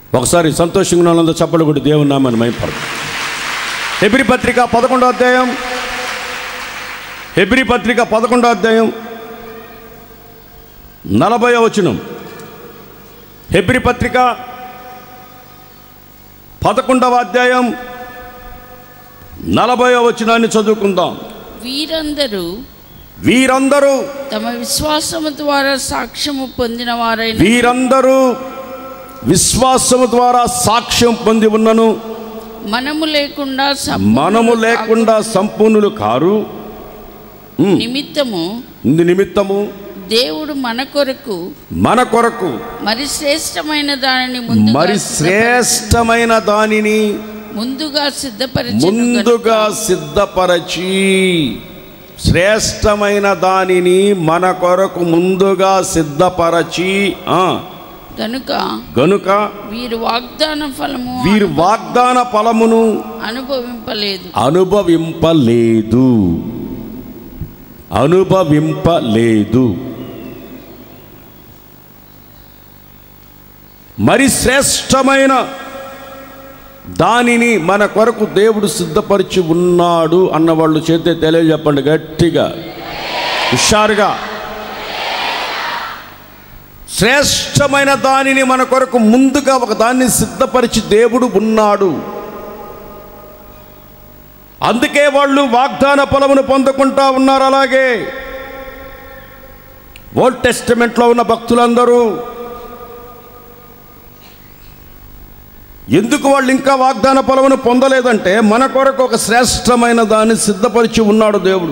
ఒకసారి సంతోషంగా ఉన్న వాళ్ళందరూ చప్పలు కొట్టి దేవుని నామని మైపడదు హెబ్రి పత్రిక పదకొండో అధ్యాయం హెబ్రి పత్రిక పదకొండో అధ్యాయం నలభై వచనం హెబ్రి పత్రిక పదకొండవ అధ్యాయం నలభై వచనాన్ని చదువుకుందాం వీరందరూ వీరందరూ తమ విశ్వాసము ద్వారా సాక్ష్యము పొందిన వారైన వీరందరూ విశ్వాసము ద్వారా సాక్ష్యం పొంది ఉన్నను మనము లేకుండా సంపూర్ణులు మనము లేకుండా సంపూర్ణులు కారు కాకు నిమిత్తము ఇందు నిమిత్తము దేవుడు మన కొరకు మన కొరకు మరి శ్రేష్టమైన దానిని ముందుగా మరి సిద్ధప- శ్రేష్టమైన దానిని ముందుగా సిద్ధపరిచి ముందుగా సిద్ధపరచి శ్రేష్టమైన దానిని మన కొరకు ముందుగా సిద్ధపరచి ఆ, గనుక గనుక వీరు వాగ్దాన ఫలము వీరు వాగ్దాన ఫలమును అనుభవింపలేదు అనుభవింపలేదు అనుభవింపలేదు మరి శ్రేష్టమైన దానిని మన కొరకు దేవుడు సిద్ధపరిచి ఉన్నాడు అన్న వాళ్ళు చేతే తెలియజెప్పండి గట్టిగా హుషారుగా శ్రేష్టమైన దానిని మన కొరకు ముందుగా ఒక దాన్ని సిద్ధపరిచి దేవుడు ఉన్నాడు అందుకే వాళ్ళు వాగ్దాన ఫలమును పొందుకుంటా ఉన్నారు అలాగే ఓల్డ్ టెస్టిమెంట్లో ఉన్న భక్తులందరూ ఎందుకు వాళ్ళు ఇంకా వాగ్దాన ఫలమును పొందలేదంటే మన కొరకు ఒక శ్రేష్టమైన దాన్ని సిద్ధపరిచి ఉన్నాడు దేవుడు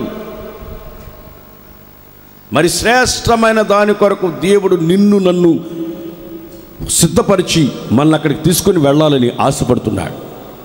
మరి శ్రేష్టమైన దాని కొరకు దేవుడు నిన్ను నన్ను సిద్ధపరిచి మనల్ని అక్కడికి తీసుకుని వెళ్ళాలని ఆశపడుతున్నాడు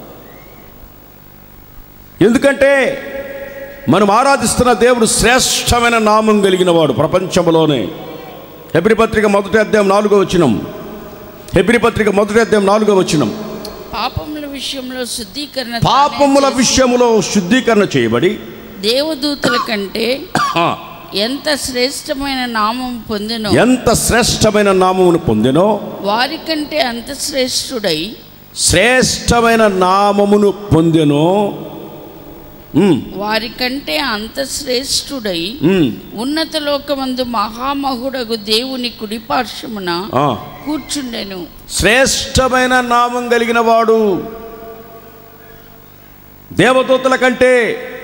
ఎందుకంటే మనం ఆరాధిస్తున్న దేవుడు శ్రేష్టమైన నామం కలిగిన వాడు ప్రపంచంలోనే హెబ్రి పత్రిక మొదటి అధ్యాయం నాలుగో వచ్చినం హెబ్రి పత్రిక మొదటి అధ్యాయం నాలుగో వచ్చినం పాపముల విషయంలో శుద్ధీకరణ పాపముల తానే చేసి విషయములో శుద్ధీకరణ చేయబడి దేవదూతల కంటే ఆ, ఎంత శ్రేష్టమైన నామం పొందినో ఎంత శ్రేష్టమైన నామమును పొందినో వారికంటే అంత శ్రేష్ఠుడై శ్రేష్టమైన నామమును పొందెనో ఉమ్, వారికంటే అంత శ్రేష్ఠుడై ఉమ్, ఉన్నత లోకమందు మహామహుడగు దేవుని కుడిపార్శ్వమున ఆ. కూర్చుండెను శ్రేష్టమైన నామం కలిగిన వాడు దేవదూతల కంటే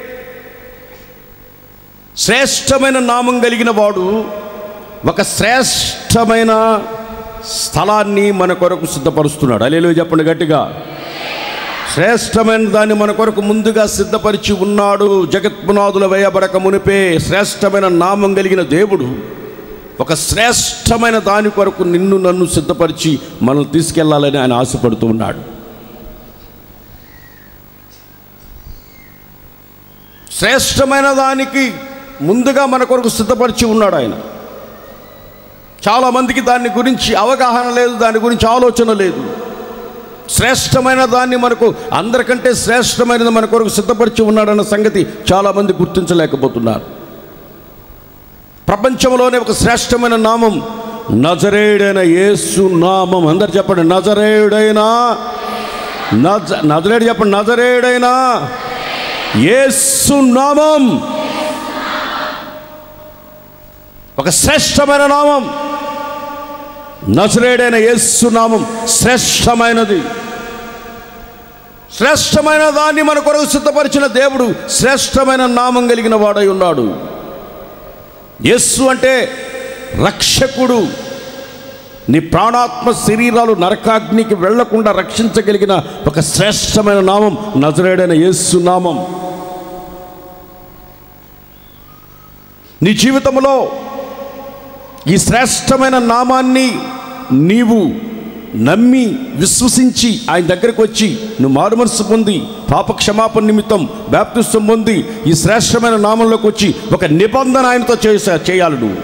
శ్రేష్టమైన నామం కలిగిన వాడు ఒక శ్రేష్టమైన స్థలాన్ని మన కొరకు సిద్ధపరుస్తున్నాడు అలేలో చెప్పండి గట్టిగా శ్రేష్టమైన దాన్ని మన కొరకు ముందుగా సిద్ధపరిచి ఉన్నాడు జగత్పునాదుల వేయబడక మునిపే శ్రేష్టమైన నామం కలిగిన దేవుడు ఒక శ్రేష్టమైన దాని కొరకు నిన్ను నన్ను సిద్ధపరిచి మనల్ని తీసుకెళ్లాలని ఆయన ఆశపడుతూ ఉన్నాడు శ్రేష్టమైన దానికి ముందుగా మన కొరకు సిద్ధపరిచి ఉన్నాడు ఆయన చాలామందికి దాని గురించి అవగాహన లేదు దాని గురించి ఆలోచన లేదు శ్రేష్టమైన దాన్ని మనకు అందరికంటే శ్రేష్టమైనది మన కొరకు సిద్ధపరిచి ఉన్నాడన్న సంగతి చాలామంది గుర్తించలేకపోతున్నారు ప్రపంచంలోనే ఒక శ్రేష్టమైన నామం నజరేయుడైన యేసు నామం అందరు చెప్పండి నజరేయుడైన నజ నజరేయుడు చెప్పండి నజరేయుడైన యేసు నామం ఒక శ్రేష్టమైన నామం నజరేయుడైన యేసు నామం శ్రేష్టమైనది శ్రేష్టమైన దాన్ని మన కొరకు సిద్ధపరిచిన దేవుడు శ్రేష్టమైన నామం కలిగిన వాడై ఉన్నాడు యేసు అంటే రక్షకుడు నీ ప్రాణాత్మ శరీరాలు నరకాగ్నికి వెళ్లకుండా రక్షించగలిగిన ఒక శ్రేష్టమైన నామం నజరేడైన యేసు నామం నీ జీవితంలో ఈ శ్రేష్టమైన నామాన్ని నీవు నమ్మి విశ్వసించి ఆయన దగ్గరకు వచ్చి నువ్వు మారుమనసు పొంది పాప క్షమాపణ నిమిత్తం బ్యాప్తిస్తం పొంది ఈ శ్రేష్టమైన నామంలోకి వచ్చి ఒక నిబంధన ఆయనతో చేసా చేయాలి నువ్వు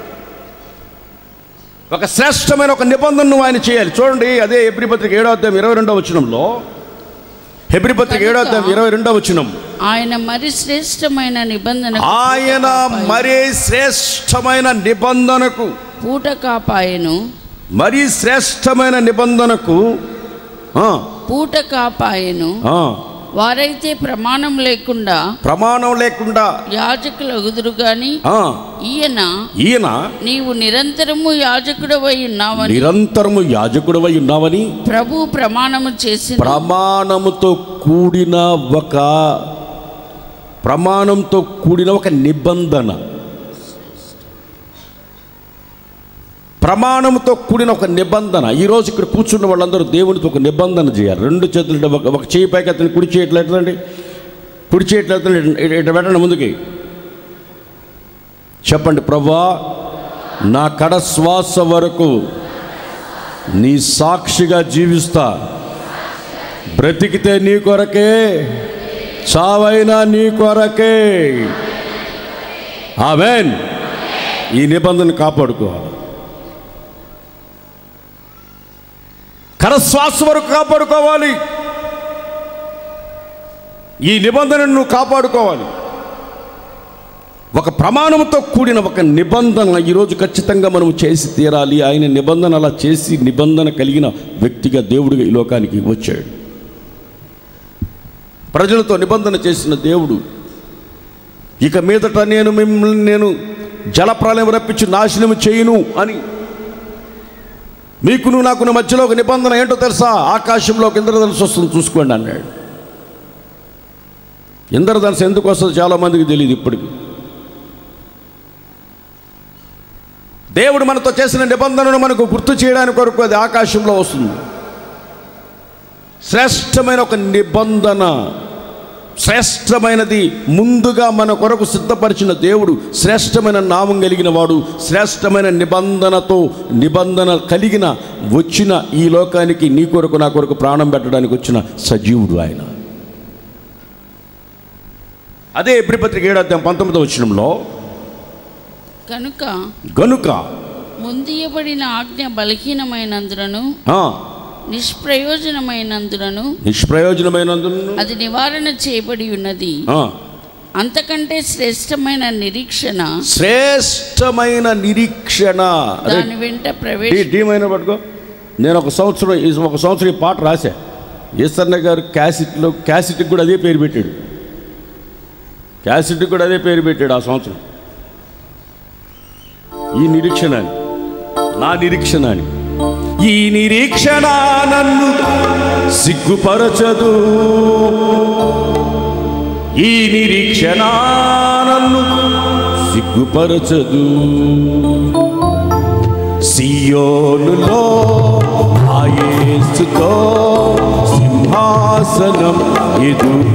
ఒక శ్రేష్టమైన ఒక నిబంధన నువ్వు ఆయన చేయాలి చూడండి అదే హెబ్రి పత్రిక ఏడో అధ్యాయం ఇరవై రెండవ వచనంలో హెబ్రి పత్రిక ఏడో అధ్యాయం ఇరవై రెండవ వచనం ఆయన మరి శ్రేష్టమైన నిబంధన ఆయన మరే శ్రేష్టమైన నిబంధనకు పూట కాపాయను మరీ శ్రేష్టమైన నిబంధనకు ఆ, పూట కాపాయను ఆ, వారైతే ప్రమాణం లేకుండా ప్రమాణం లేకుండా యాజకులు అగుదురు గాని ఆ, ఈయన ఈయన నీవు నిరంతరము యాజకుడవై ఉన్నావని నిరంతరము యాజకుడవై ఉన్నావని ప్రభు ప్రమాణము చేసిన ప్రమాణముతో కూడిన ఒక ప్రమాణంతో కూడిన ఒక నిబంధన ప్రమాణంతో కూడిన ఒక నిబంధన ఈరోజు ఇక్కడ కూర్చున్న వాళ్ళందరూ దేవునితో ఒక నిబంధన చేయాలి రెండు చేతులు ఒక ఒక చేయి పైకి అతను కుడి చేయట్లేదండి కుడి చేయట్లేదు ఇటు పెట్టండి ముందుకి చెప్పండి ప్రభా నా కడ శ్వాస వరకు నీ సాక్షిగా జీవిస్తా బ్రతికితే నీ కొరకే చావైనా నీ కొరకే ఆమెన్ ఈ నిబంధన కాపాడుకోవాలి కరశ్వాస వరకు కాపాడుకోవాలి ఈ నిబంధనను నువ్వు కాపాడుకోవాలి ఒక ప్రమాణంతో కూడిన ఒక నిబంధన ఈరోజు ఖచ్చితంగా మనం చేసి తీరాలి ఆయన నిబంధన అలా చేసి నిబంధన కలిగిన వ్యక్తిగా దేవుడిగా ఈ లోకానికి వచ్చాడు ప్రజలతో నిబంధన చేసిన దేవుడు ఇక మీదట నేను మిమ్మల్ని నేను జలప్రలయం రప్పించి నాశనం చేయను అని మీకును నాకు మధ్యలో ఒక నిబంధన ఏంటో తెలుసా ఆకాశంలో ఒక ఇంద్రధనుసు వస్తుంది చూసుకోండి అన్నాడు ఇంద్రధనుసు ఎందుకు వస్తుందో చాలామందికి తెలియదు ఇప్పటికి దేవుడు మనతో చేసిన నిబంధనను మనకు గుర్తు చేయడానికి కొరకు అది ఆకాశంలో వస్తుంది శ్రేష్టమైన ఒక నిబంధన శ్రేష్టమైనది ముందుగా మన కొరకు సిద్ధపరిచిన దేవుడు శ్రేష్టమైన నామం కలిగిన వాడు శ్రేష్టమైన నిబంధనతో నిబంధన కలిగిన వచ్చిన ఈ లోకానికి నీ కొరకు నా కొరకు ప్రాణం పెట్టడానికి వచ్చిన సజీవుడు ఆయన అదే ఎబ్రిపత్రిక ఏడాధ్యాయం పంతొమ్మిదో వచ్చినంలో కనుక గనుక ముందియబడిన ఆజ్ఞ బలహీనమైనందులను ఆ, నిష్ప్రయోజనమైనందులను నిష్ప్రయోజనమైనందున అది నివారణ చేయబడి ఉన్నది ఆ, అంతకంటే శ్రేష్టమైన నిరీక్షణ శ్రేష్టమైన నిరీక్షణ అరే దాని వెంట ప్రవేశ డీ డీమైన పట్టుకో నేను ఒక సంవత్సరం ఈ ఒక సంవత్సరం ఈ పాట రాశా ఈశ్వరన్న గారు క్యాసెట్లో క్యాసెట్కి కూడా అదే పేరు పెట్టాడు క్యాసెట్కి కూడా అదే పేరు పెట్టాడు ఆ సంవత్సరం ఈ నిరీక్షణ అని నా నిరీక్షణ అని ఈ నిరీక్షణ నన్ను సిగ్గుపరచదు ఈ నిరీక్షణ నన్ను సిగ్గుపరచదు సియోనులో ఆయేసుతో సింహాసనం ఎదుట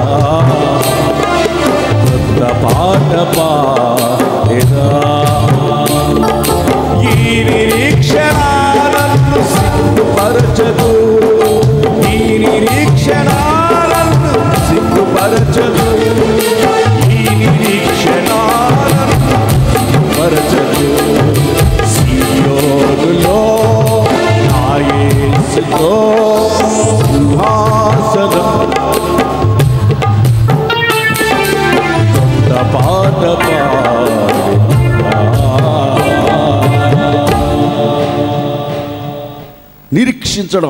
కొత్త పాట పాడెదా ఈ నిరీక్షణ నన్ను సిగ్గుపరచదు ఈ నిరీక్షణ నన్ను సిగ్గుపరచదు ఈ నిరీక్షణ నన్ను సిగ్గుపరచదు సియోనులో ఆయేసుతో సింహాసనం కొత్త పాట నిరీక్షించడం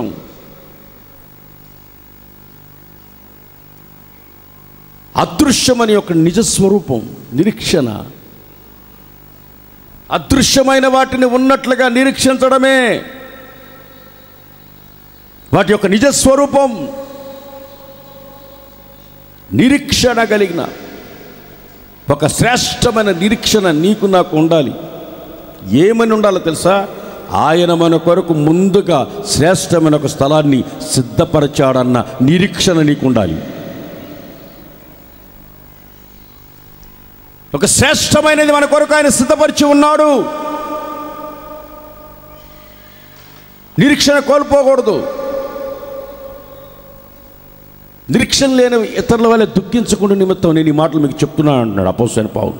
అదృశ్యమని ఒక నిజ స్వరూపం నిరీక్షణ అదృశ్యమైన వాటిని ఉన్నట్లుగా నిరీక్షించడమే వాటి యొక్క నిజ స్వరూపం నిరీక్షణ కలిగిన ఒక శ్రేష్టమైన నిరీక్షణ నీకు నాకు ఉండాలి ఏమని ఉండాలో తెలుసా ఆయన మన కొరకు ముందుగా శ్రేష్టమైన ఒక స్థలాన్ని సిద్ధపరచాడన్న నిరీక్షణ నీకు ఉండాలి ఒక శ్రేష్టమైనది మన కొరకు ఆయన సిద్ధపరిచి ఉన్నాడు నిరీక్షణ కోల్పోకూడదు నిరీక్షణ లేని ఇతరుల వల్ల దుఃఖించకుండా నిమిత్తం నేను ఈ మాటలు మీకు చెప్తున్నాను అంటున్నాడు అపోసైన పావులు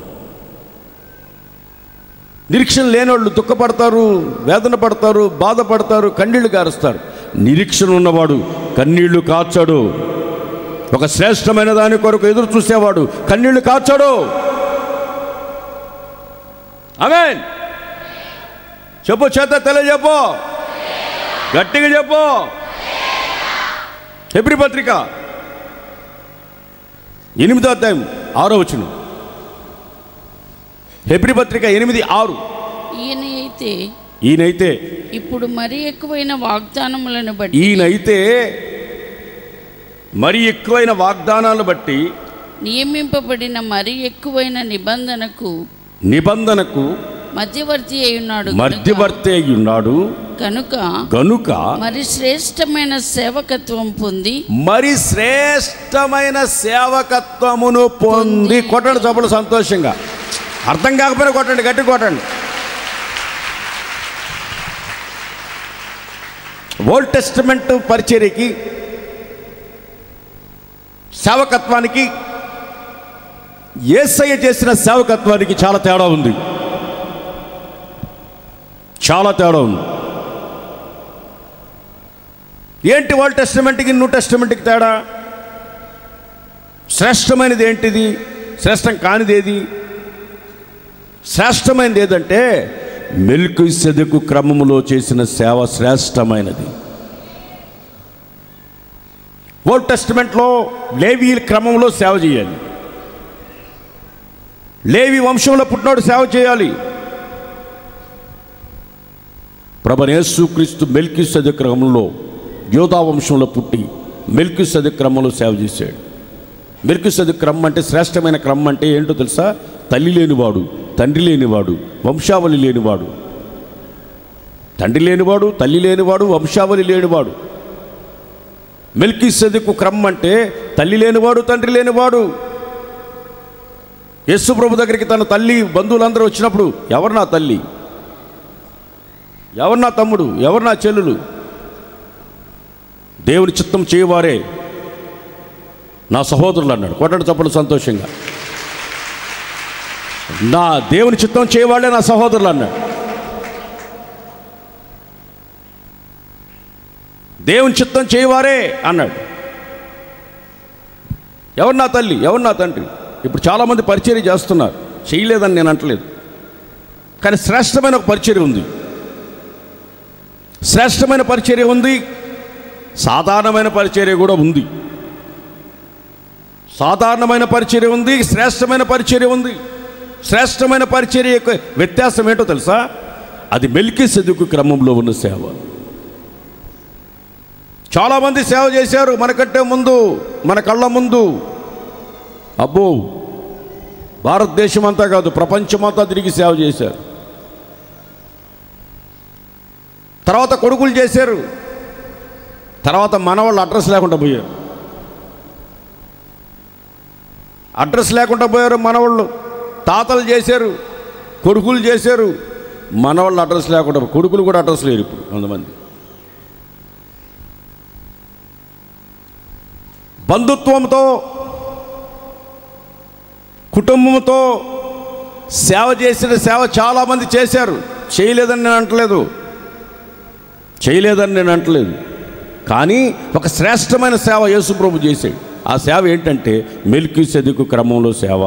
నిరీక్షణ లేని వాళ్ళు దుఃఖపడతారు వేదన పడతారు బాధపడతారు కన్నీళ్లు కారుస్తారు నిరీక్షణ ఉన్నవాడు కన్నీళ్లు కాచాడు ఒక శ్రేష్టమైన దాని కొరకు ఎదురు చూసేవాడు కన్నీళ్లు కాచాడు ఆమెన్ చెప్పు చేత తెలియజెప్పు గట్టిగా చెప్పు హెబ్రి పత్రిక ఎనిమిదో అధ్యాయం ఆరో వచ్చిన హెబ్రి పత్రిక ఎనిమిది ఆరు ఈయన అయితే ఈయనైతే ఇప్పుడు మరీ ఎక్కువైన వాగ్దానములను బట్టి ఈయనైతే మరి ఎక్కువైన వాగ్దానాలను బట్టి నియమింపబడిన మరీ ఎక్కువైన నిబంధనకు నిబంధనకు మధ్యవర్తి అయి ఉన్నాడు కనుక- మధ్యవర్తి అయి ఉన్నాడు కనుక గనుక మరి శ్రేష్టమైన సేవకత్వం పొంది మరి శ్రేష్టమైన సేవకత్వమును పొంది కొట్టండి చప్పుడు సంతోషంగా అర్థం కాకపోయినా కొట్టండి గట్టి కొట్టండి ఓల్డ్ టెస్టిమెంట్ పరిచర్యకి సేవకత్వానికి ఏసయ్య చేసిన సేవకత్వానికి చాలా తేడా ఉంది చాలా తేడా ఉంది ఏంటి ఓల్డ్ టెస్టిమెంట్కి న్యూ టెస్టిమెంట్కి తేడా శ్రేష్టమైనది ఏంటిది శ్రేష్టం కానిది ఏది శ్రేష్టమైనది ఏదంటే మెల్కు సెదుకు క్రమములో చేసిన సేవ శ్రేష్టమైనది ఓల్డ్ టెస్టిమెంట్లో లేవి క్రమంలో సేవ చేయాలి లేవి వంశంలో పుట్టినోడు సేవ చేయాలి ప్రభనేసు క్రీస్తు మెల్కి క్రమంలో యోధా వంశంలో పుట్టి మెల్కి క్రమంలో సేవ చేశాడు మెల్కి క్రమం అంటే శ్రేష్టమైన క్రమం అంటే ఏంటో తెలుసా తల్లి లేనివాడు తండ్రి లేనివాడు వంశావళి లేనివాడు తండ్రి లేనివాడు తల్లి లేనివాడు వంశావళి లేనివాడు మెల్కి సెదుకు క్రమం అంటే తల్లి లేనివాడు తండ్రి లేనివాడు యేసు ప్రభు దగ్గరికి తన తల్లి బంధువులందరూ వచ్చినప్పుడు ఎవరు నా తల్లి ఎవరు నా తమ్ముడు ఎవరు నా చెల్లులు దేవుని చిత్తం చేయవారే నా సహోదరులు అన్నాడు కొట్టడు తప్పుడు సంతోషంగా నా దేవుని చిత్తం చేయవాళ్లే నా సహోదరులు అన్నాడు దేవుని చిత్తం చేయవారే అన్నాడు ఎవరు నా తల్లి ఎవరు నా తండ్రి ఇప్పుడు చాలామంది పరిచర్య చేస్తున్నారు చేయలేదని నేను అంటలేదు కానీ శ్రేష్టమైన ఒక పరిచర్య ఉంది శ్రేష్టమైన పరిచర్య ఉంది సాధారణమైన పరిచర్య కూడా ఉంది సాధారణమైన పరిచర్య ఉంది శ్రేష్టమైన పరిచర్య ఉంది శ్రేష్టమైన పరిచర్య యొక్క వ్యత్యాసం ఏంటో తెలుసా అది మెలికి సెదుకు క్రమంలో ఉన్న సేవ చాలామంది సేవ చేశారు మనకంటే ముందు మన కళ్ళ ముందు అబ్బో భారతదేశం అంతా కాదు ప్రపంచమంతా తిరిగి సేవ చేశారు తర్వాత కొడుకులు చేశారు తర్వాత మనవాళ్ళు అడ్రస్ లేకుండా పోయారు అడ్రస్ లేకుండా పోయారు మనవాళ్ళు తాతలు చేశారు కొడుకులు చేశారు మనవాళ్ళు అడ్రస్ లేకుండా కొడుకులు కూడా అడ్రస్ లేరు ఇప్పుడు కొంతమంది బంధుత్వంతో కుటుంబంతో సేవ చేసిన సేవ చాలామంది చేశారు చేయలేదని నేను అంటలేదు చేయలేదని నేను అంటలేదు కానీ ఒక శ్రేష్టమైన సేవ యేసుప్రభు చేశాడు ఆ సేవ ఏంటంటే మెలికి సెదుకు క్రమంలో సేవ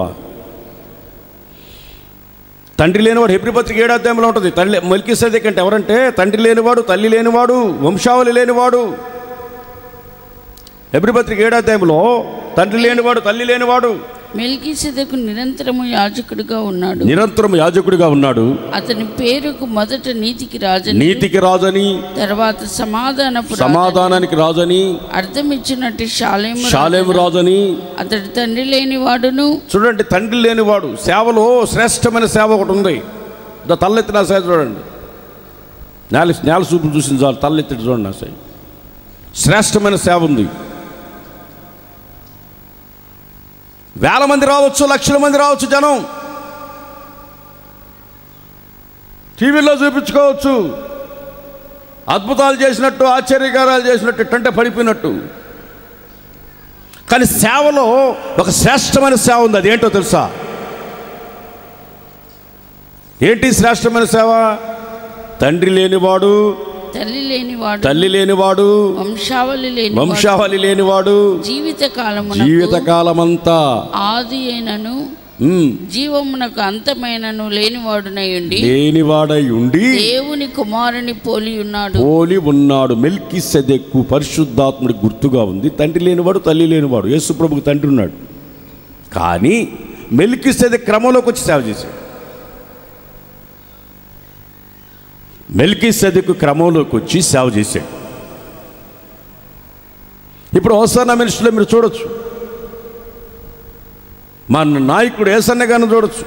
తండ్రి లేనివాడు హెబ్రి పత్రిక ఏడాధ్యాయంలో ఉంటుంది తల్లి మెలికి సెదక్ అంటే ఎవరంటే తండ్రి లేనివాడు తల్లి లేనివాడు వంశావళి లేనివాడు హెబ్రి పత్రిక ఏడాధ్యాయంలో తండ్రి లేనివాడు తల్లి లేనివాడు మెల్కీసెదకు నిరంతరము యాజకుడిగా ఉన్నాడు నిరంతరం యాజకుడిగా ఉన్నాడు అతని పేరుకు మొదట నీతికి రాజని నీతికి రాజని తర్వాత సమాధానపు రాజని, సమాధానానికి రాజని అర్థం ఇచ్చినట్టు శాలేము షాలేము రాజని అతడి తండ్రి లేని వాడును చూడండి తండ్రి లేనివాడు సేవలో శ్రేష్టమైన సేవ ఒకటి ఉంది దా తల్లెత్తి నా సేవ చూడండి నేల నేల చూపు చూసింది చాలు తల్లెత్తి చూడండి నా సేవ శ్రేష్టమైన సేవ ఉంది వేల మంది రావచ్చు లక్షల మంది రావచ్చు జనం టీవీలో చూపించుకోవచ్చు అద్భుతాలు చేసినట్టు ఆశ్చర్యకారాలు చేసినట్టు ఇట్టంటే పడిపోయినట్టు కానీ సేవలో ఒక శ్రేష్టమైన సేవ ఉంది అదేంటో తెలుసా ఏంటి శ్రేష్టమైన సేవ తండ్రి లేనివాడు తల్లి లేనివాడు తల్లి లేనివాడు వంశావళి లేని వంశావళి లేనివాడు జీవిత కాలము జీవితకాలమంతా ఆది అయినను ఉమ్, జీవమునకు అంతమైనను లేనివాడునై ఉండి లేనివాడై ఉండి దేవుని కుమారుని పోలి ఉన్నాడు పోలి ఉన్నాడు మెల్కి సెదెక్కు పరిశుద్ధాత్ముడి గుర్తుగా ఉంది తండ్రి లేనివాడు తల్లి లేనివాడు యేసుప్రభుకి తండ్రి ఉన్నాడు కానీ మెల్కి సెదెక్ క్రమంలోకి వచ్చి సేవ చేశాడు మెల్కి సెదెక్ క్రమంలోకి వచ్చి సేవ చేశాడు ఇప్పుడు హోసానా మినిస్టర్లో మీరు చూడొచ్చు మన నాయకుడు ఏసన్న గారిని చూడొచ్చు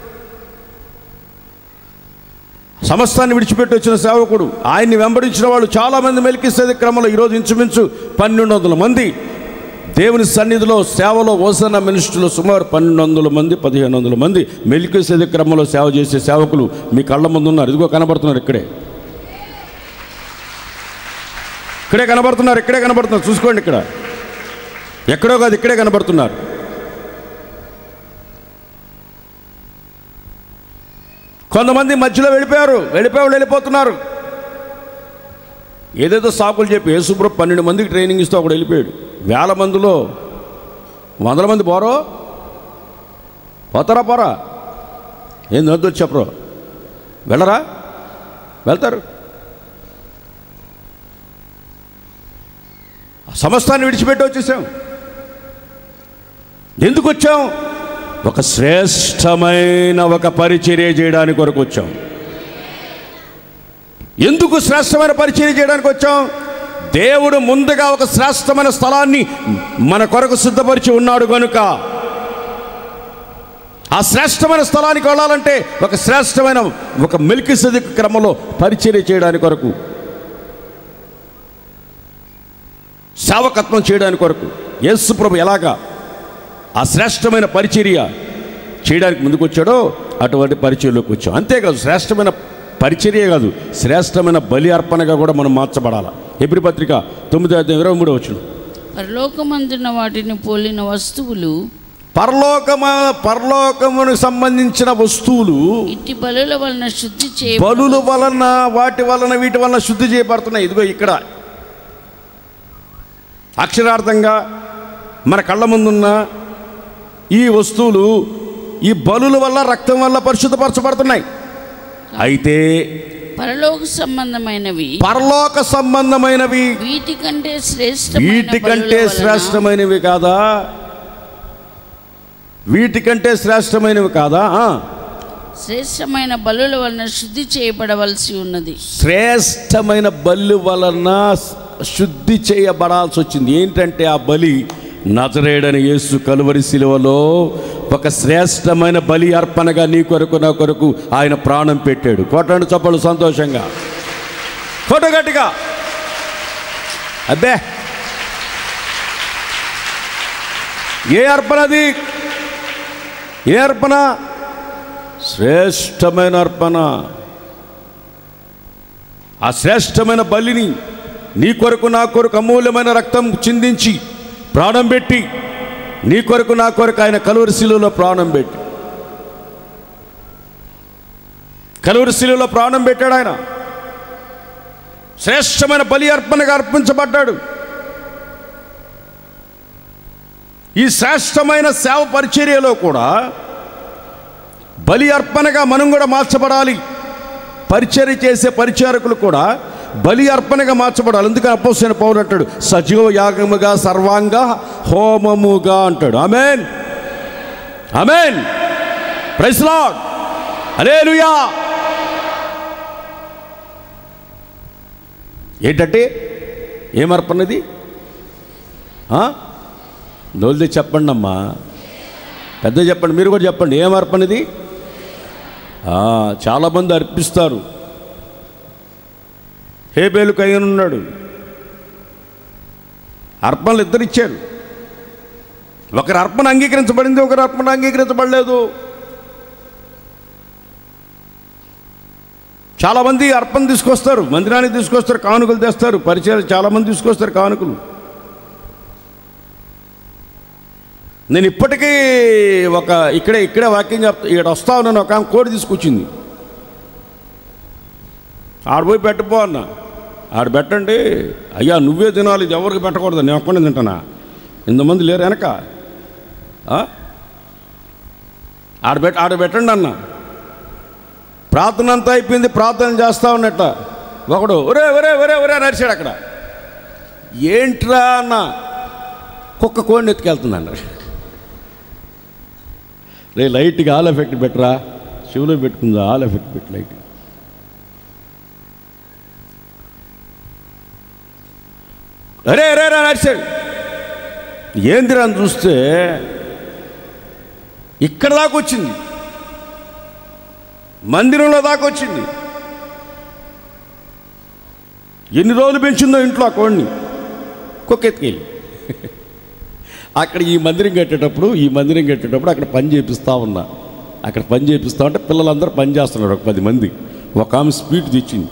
సమస్తాన్ని విడిచిపెట్టి వచ్చిన సేవకుడు ఆయన్ని వెంబడించిన వాళ్ళు చాలామంది మెలికిసేది క్రమంలో ఈరోజు ఇంచుమించు పన్నెండు వందల మంది దేవుని సన్నిధిలో సేవలో ఓసన మినిస్టర్లు సుమారు పన్నెండు వందల మంది పదిహేను వందల మంది మెలికిసేది క్రమంలో సేవ చేసే సేవకులు మీ కళ్ళ ముందు ఉన్నారు ఇదిగో కనబడుతున్నారు ఇక్కడే ఇక్కడే కనబడుతున్నారు ఇక్కడే కనబడుతున్నారు చూసుకోండి ఇక్కడ ఎక్కడో కాదు ఇక్కడే కనబడుతున్నారు కొంతమంది మధ్యలో వెళ్ళిపోయారు వెళ్ళిపోయి వెళ్ళిపోతున్నారు ఏదేదో సాకులు చెప్పి యేసుప్రభు పన్నెండు మందికి ట్రైనింగ్ ఇస్తూ ఒకడు వెళ్ళిపోయాడు వేల మందిలో వందల మంది పోరో పోతారా పోరా ఏం వద్దు చెప్పరు వెళ్ళరా వెళ్తారు ఆ సమస్తాన్ని విడిచిపెట్టి వచ్చేసాం ఎందుకు వచ్చాం ఒక శ్రేష్టమైన ఒక పరిచర్య చేయడానికి కొరకు వచ్చాం ఎందుకు శ్రేష్టమైన పరిచర్య చేయడానికి వచ్చాం దేవుడు ముందుగా ఒక శ్రేష్టమైన స్థలాన్ని మన కొరకు సిద్ధపరిచి ఉన్నాడు కనుక ఆ శ్రేష్టమైన స్థలానికి వెళ్ళాలంటే ఒక శ్రేష్టమైన ఒక మిల్కి సదిక్ క్రమంలో పరిచర్య చేయడానికి కొరకు సేవకత్వం చేయడానికి కొరకు యేసు ప్రభు ఎలాగా ఆ శ్రేష్టమైన పరిచర్య చేయడానికి ముందుకు వచ్చాడో అటువంటి పరిచర్యలోకి వచ్చాం అంతేకాదు శ్రేష్టమైన పరిచర్య కాదు శ్రేష్టమైన బలి అర్పణగా కూడా మనం మార్చబడాలి ఎబ్రి పత్రిక తొమ్మిది అధ్యాయం ఇరవై మూడో వచ్చిన పరలోకమందున్న వాటిని పోలిన వస్తువులు పరలోకమ పరలోకమునికి సంబంధించిన వస్తువులు ఇట్టి బలుల వలన శుద్ధి చేయ బలుల వలన వాటి వలన వీటి వలన శుద్ధి చేయబడుతున్నాయి ఇదిగో ఇక్కడ అక్షరార్థంగా మన కళ్ళ ముందున్న ఈ వస్తువులు ఈ బలుల వల్ల రక్తం వల్ల పరిశుద్ధపరచబడుతున్నాయి అయితే పరలోక సంబంధమైనవి పరలోక సంబంధమైనవి వీటికంటే శ్రేష్టమైన వీటికంటే బలుల వలన శ్రేష్టమైనవి కాదా వీటికంటే శ్రేష్టమైనవి కాదా ఆ. శ్రేష్టమైన బలుల వలన శుద్ధి చేయబడవలసి ఉన్నది శ్రేష్టమైన బలి వలన శుద్ధి చేయబడాల్సి వచ్చింది ఏంటంటే ఆ బలి నజరేడని యేసు కలువరి శిలువలో ఒక శ్రేష్టమైన బలి అర్పణగా నీ కొరకు నా కొరకు ఆయన ప్రాణం పెట్టాడు కొట్టండి చప్పలు సంతోషంగా కొట్టు గట్టిగా అబ్బే ఏ అర్పణ అది ఏ అర్పణ శ్రేష్టమైన అర్పణ ఆ శ్రేష్టమైన బలిని నీ కొరకు నా కొరకు అమూల్యమైన రక్తం చిందించి ప్రాణం పెట్టి నీ కొరకు నా కొరకు ఆయన కలువరి శిలువలో ప్రాణం పెట్టి కలువరి శిలువలో ప్రాణం పెట్టాడు ఆయన శ్రేష్టమైన బలి అర్పణగా అర్పించబడ్డాడు ఈ శ్రేష్టమైన సేవ పరిచర్యలో కూడా బలి అర్పణగా మనం కూడా మార్చబడాలి పరిచర్య చేసే పరిచారకులు కూడా బలి అర్పణగా మార్చబడాలి అందుకని అపోసిన పౌరు అంటాడు సజీవ యాగముగా సర్వాంగ హోమముగా అంటాడు amen amen praise lord hallelujah ఏంటంటే ఏం అర్పణది నోల్ది చెప్పండి అమ్మా పెద్ద చెప్పండి మీరు కూడా చెప్పండి ఏం అర్పణది ఆ, చాలామంది అర్పిస్తారు హేబేలు కయ్యను ఉన్నాడు అర్పణలు ఇద్దరు ఇచ్చారు ఒకరి అర్పణ అంగీకరించబడింది ఒకరి అర్పణ అంగీకరించబడలేదు చాలామంది అర్పణ తీసుకొస్తారు మందిరానికి తీసుకొస్తారు కానుకలు తెస్తారు పరిచయం చాలామంది తీసుకొస్తారు కానుకలు నేను ఇప్పటికీ ఒక ఇక్కడే ఇక్కడే వాక్యం చెప్తా ఇక్కడ వస్తా ఉన్నాను ఒక ఆమె కోడి తీసుకొచ్చింది ఆడ పోయి పెట్టపో అన్న ఆడ పెట్టండి అయ్యా నువ్వే తినాలి ఇది ఎవరికి పెట్టకూడదు నేను ఒక్కడే తింటానా ఇంతమంది లేరు వెనక ఆ? ఆడబెట్ ఆడబెట్టండి అన్న ప్రార్థన అంతా అయిపోయింది ప్రార్థన చేస్తా ఉన్నట్ట ఒకడు ఒరే ఒరే ఒరే ఒరే నడిచాడు అక్కడ ఏంట్రా అన్న కుక్క కోడిని ఎత్తుకెళ్తుంది అన్నాడు రే లైట్గా ఆల్ ఎఫెక్ట్ పెట్టరా చెవిలో పెట్టుకుందా ఆల్ ఎఫెక్ట్ పెట్టు లైట్ అరే అరే రా నడిచాడు ఏందిరా అని చూస్తే ఇక్కడ దాకా వచ్చింది మందిరంలో దాకా వచ్చింది ఎన్ని రోజులు పెంచిందో ఇంట్లో ఆ కోడిని కుక్క ఎత్తుకెళ్ళి అక్కడ ఈ మందిరం కట్టేటప్పుడు ఈ మందిరం కట్టేటప్పుడు అక్కడ పని చేపిస్తా ఉన్నా అక్కడ పని చేపిస్తా ఉంటే పిల్లలందరూ పని చేస్తున్నారు ఒక పది మంది ఒక ఆమె స్పీడ్ తెచ్చింది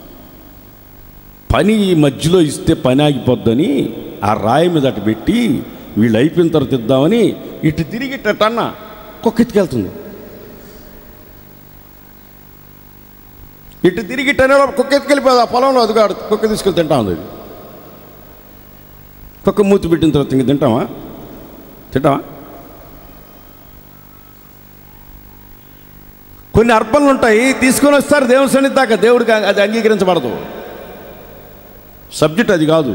పని ఈ మధ్యలో ఇస్తే పని ఆగిపోద్దని ఆ రాయి మీద అటు పెట్టి వీళ్ళు అయిపోయిన తర్వాత ఇద్దామని ఇటు తిరిగి ఇట్ట అన్న కుక్క ఎత్తుకెళ్తుంది ఇటు తిరిగి ఇటు అనే కుక్క ఎత్తుకెళ్ళిపోదు ఆ పొలంలో అదిగా కుక్క తీసుకెళ్ళి తింటా ఉంది అది కుక్క మూతి పెట్టిన తర్వాత ఇంక తింటామా తింటామా కొన్ని అర్పణలు ఉంటాయి తీసుకొని వస్తారు దేవుని సన్నిధి దాకా దేవుడికి అది అంగీకరించబడదు సబ్జెక్ట్ అది కాదు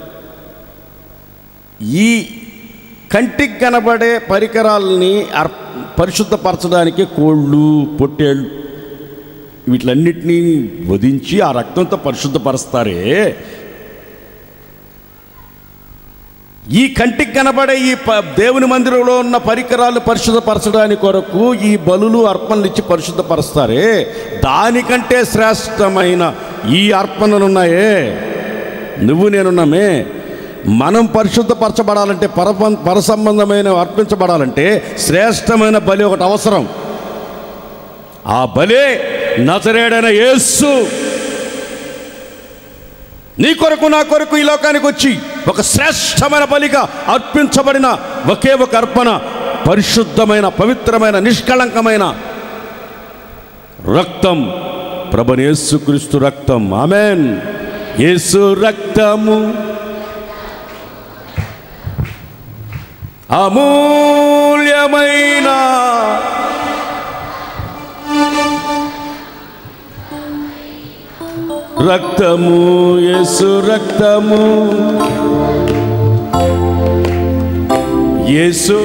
ఈ కంటికి కనబడే పరికరాలని అర్ పరిశుద్ధపరచడానికి కోళ్ళు పొట్టేళ్ళు వీటిలన్నిటినీ వధించి ఆ రక్తంతో పరిశుద్ధపరుస్తారే ఈ కంటికి కనబడే ఈ ప- దేవుని మందిరంలో ఉన్న పరికరాలు పరిశుద్ధపరచడానికి కొరకు ఈ బలులు అర్పణలు ఇచ్చి పరిశుద్ధపరుస్తారే దానికంటే శ్రేష్టమైన ఈ అర్పణలు ఉన్నాయే నువ్వు నేనున్నామే మనం పరిశుద్ధపరచబడాలంటే పరప పరసంబంధమైన అర్పించబడాలంటే శ్రేష్టమైన బలి ఒకటి అవసరం ఆ బలే నజరేడైన యేస్సు నీ కొరకు నా కొరకు ఈ లోకానికి వచ్చి ఒక శ్రేష్టమైన బలిగా అర్పించబడిన ఒకే ఒక అర్పణ పరిశుద్ధమైన పవిత్రమైన నిష్కళంకమైన రక్తం ప్రభని యేసుక్రీస్తు రక్తం ఆమెన్ యేసు రక్తము అమూల్యమైన రక్తము యేసు రక్తము యేసు